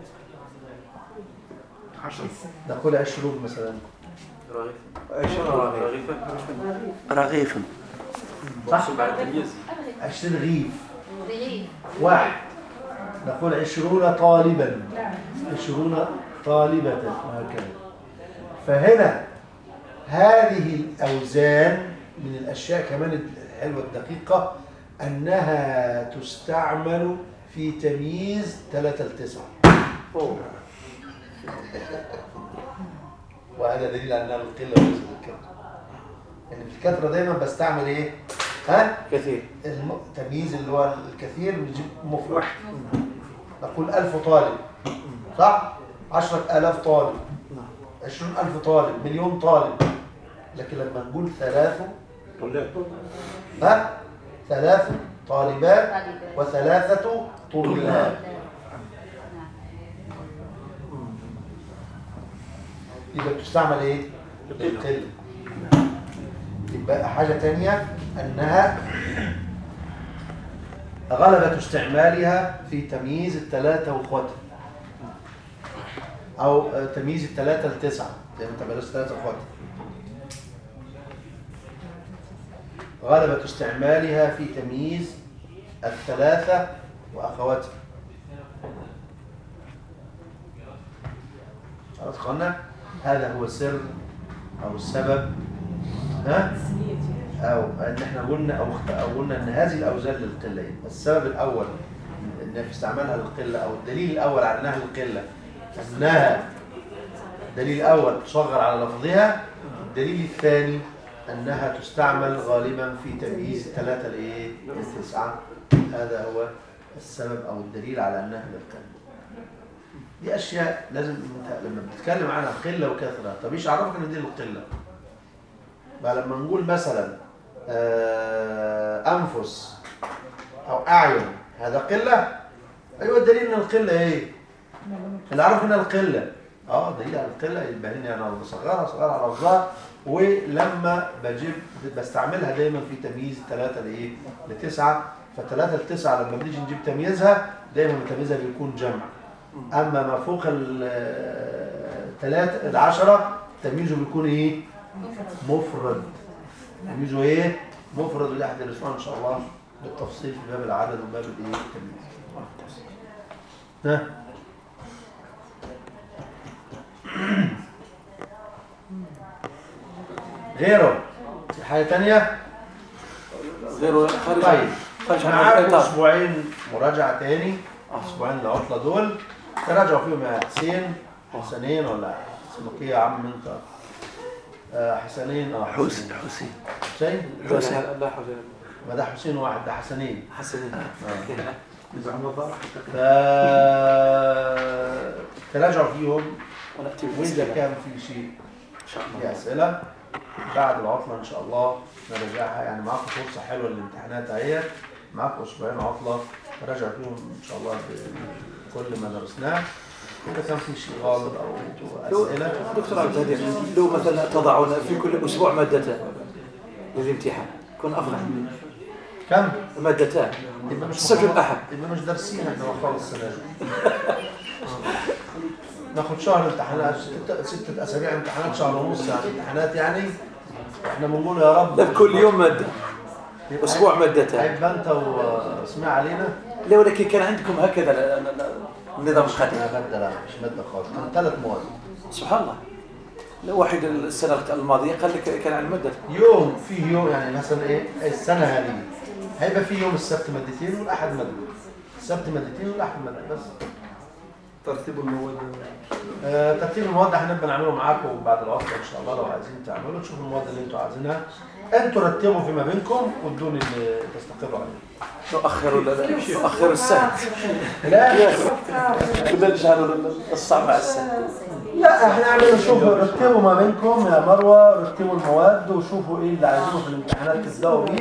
عشرة نقول عشرون مثلا عشرة رغيفة رغيف صح بعد التمييز عشرين رغيف رغيف واحد نقول عشرون طالبا عشرون طالبة وهكذا فهنا هذه الأوزان من الأشياء كمان الحلوة الدقيقة أنها تستعمل في تمييز ثلاثة لتسعة وهذا دليل على أنها القلة وليس الكثرة يعني في الكثرة دايما بستعمل إيه؟ ها؟ كثير الم- التمييز اللي هو الكثير بنجيب مفرد نقول ألف طالب صح؟ عشرة آلاف طالب عشرين ألف طالب مليون طالب لكن لما نقول ثلاث ها ثلاث طالبات وثلاثة طلاب يبقى بتستعمل ايه؟ القلة يبقى حاجة تانية أنها غلبة استعمالها في تمييز الثلاثة واخواتها أو آه، تمييز الثلاثة لتسعة زي ما انت بلاش ثلاثة واخواتها غلبة استعمالها في تمييز الثلاثة وأخواتها خلاص قلنا هذا هو السر أو السبب ها أو أن احنا قلنا أو اخت- أو قلنا أن هذه الأوزان للقلة يبقى السبب الأول أن في استعمالها للقلة أو الدليل الأول على أنها للقلة أنها الدليل الأول تصغر على لفظها الدليل الثاني أنها تستعمل غالبا في تمييز الثلاثة لإيه؟ للتسعة هذا هو السبب أو الدليل على أنها للقلة دي أشياء لازم انت لما بتتكلم عنها قلة وكثرة طب ايش عرفك ان دي القلة بقى لما نقول مثلا آه، أنفس أو أعين هذا قلة أيوة الدليل ان القلة إيه؟ اللي عرف ان القلة اه دليل على القلة يبقى هنا انا بصغرها صغرها على لفظها ولما بجيب بستعملها دايما في تمييز ثلاثة لايه؟ لتسعة فثلاثة لتسعة لما بنيجي نجيب تمييزها دايما تمييزها بيكون جمع اما ما فوق الثلاثة العشرة تمييزه بيكون ايه؟ مفرد تمييزه ايه؟ مفرد وده هتدرسوها ان شاء الله بالتفصيل في باب العدد وباب الايه؟ التمييز ها غيره في حاجة تانية غير خارج طيب خارج عن معاكم الإطار اسبوعين مراجعة تاني اسبوعين العطلة دول تراجعوا فيهم يا حسين حسنين ولا اسمك ايه يا عم انت آه حسنين اه حسين حسين حسين حسين لا حول ما ده حسين واحد ده حسنين حسنين ف تراجعوا فيهم ونأتي واذا بالأسئلة كان في شيء إن شاء في الله اسئله بعد العطله ان شاء الله نراجعها يعني معاكم فرصه حلوه للامتحانات اهي معاكم اسبوعين عطله نراجع فيهم ان شاء الله بكل ما درسناه اذا كان في شيء غامض او لو اسئله دكتور عبد الهادي لو مثلا تضعون في كل أسبوع مادتان للامتحان يكون أفضل كم؟ مادتان يبقى مش السبت مخلص- والأحد يبقى مش دارسين احنا خالص السنه دي ناخد شهر امتحانات ستة, ستة اسابيع امتحانات شهر ونص يعني امتحانات يعني احنا بنقول يا رب لا كل يوم مادة يبقى أسبوع مادتان هيبقى انت واسمع علينا لا ولكن كان عندكم هكذا لا- لا- لا- النظام القديم لا مادة لا مش مادة خالص كان ثلاث مواد سبحان الله لا واحد السنة الماضية قال لك كان عن مادة يوم فيه يوم يعني مثلا ايه السنة هذه هيبقى فيه يوم السبت مادتين والأحد مادة السبت مادتين والأحد مادة بس ترتيب المواد آه، ترتيب المواد هنبقى نعمله معاكم بعد العطلة إن شاء الله لو عايزين تعملوا تشوفوا المواد اللي انتوا عايزينها انتوا رتبوا فيما بينكم وادوني اللي تستقروا عليه نؤخر لا- لا، نؤخر السنة لا كنا نجعل الصعب على السنة لا احنا عملنا شوفوا رتبوا ما بينكم يا مروة رتبوا المواد وشوفوا ايه اللي عايزينه في الامتحانات تبدأوا بيه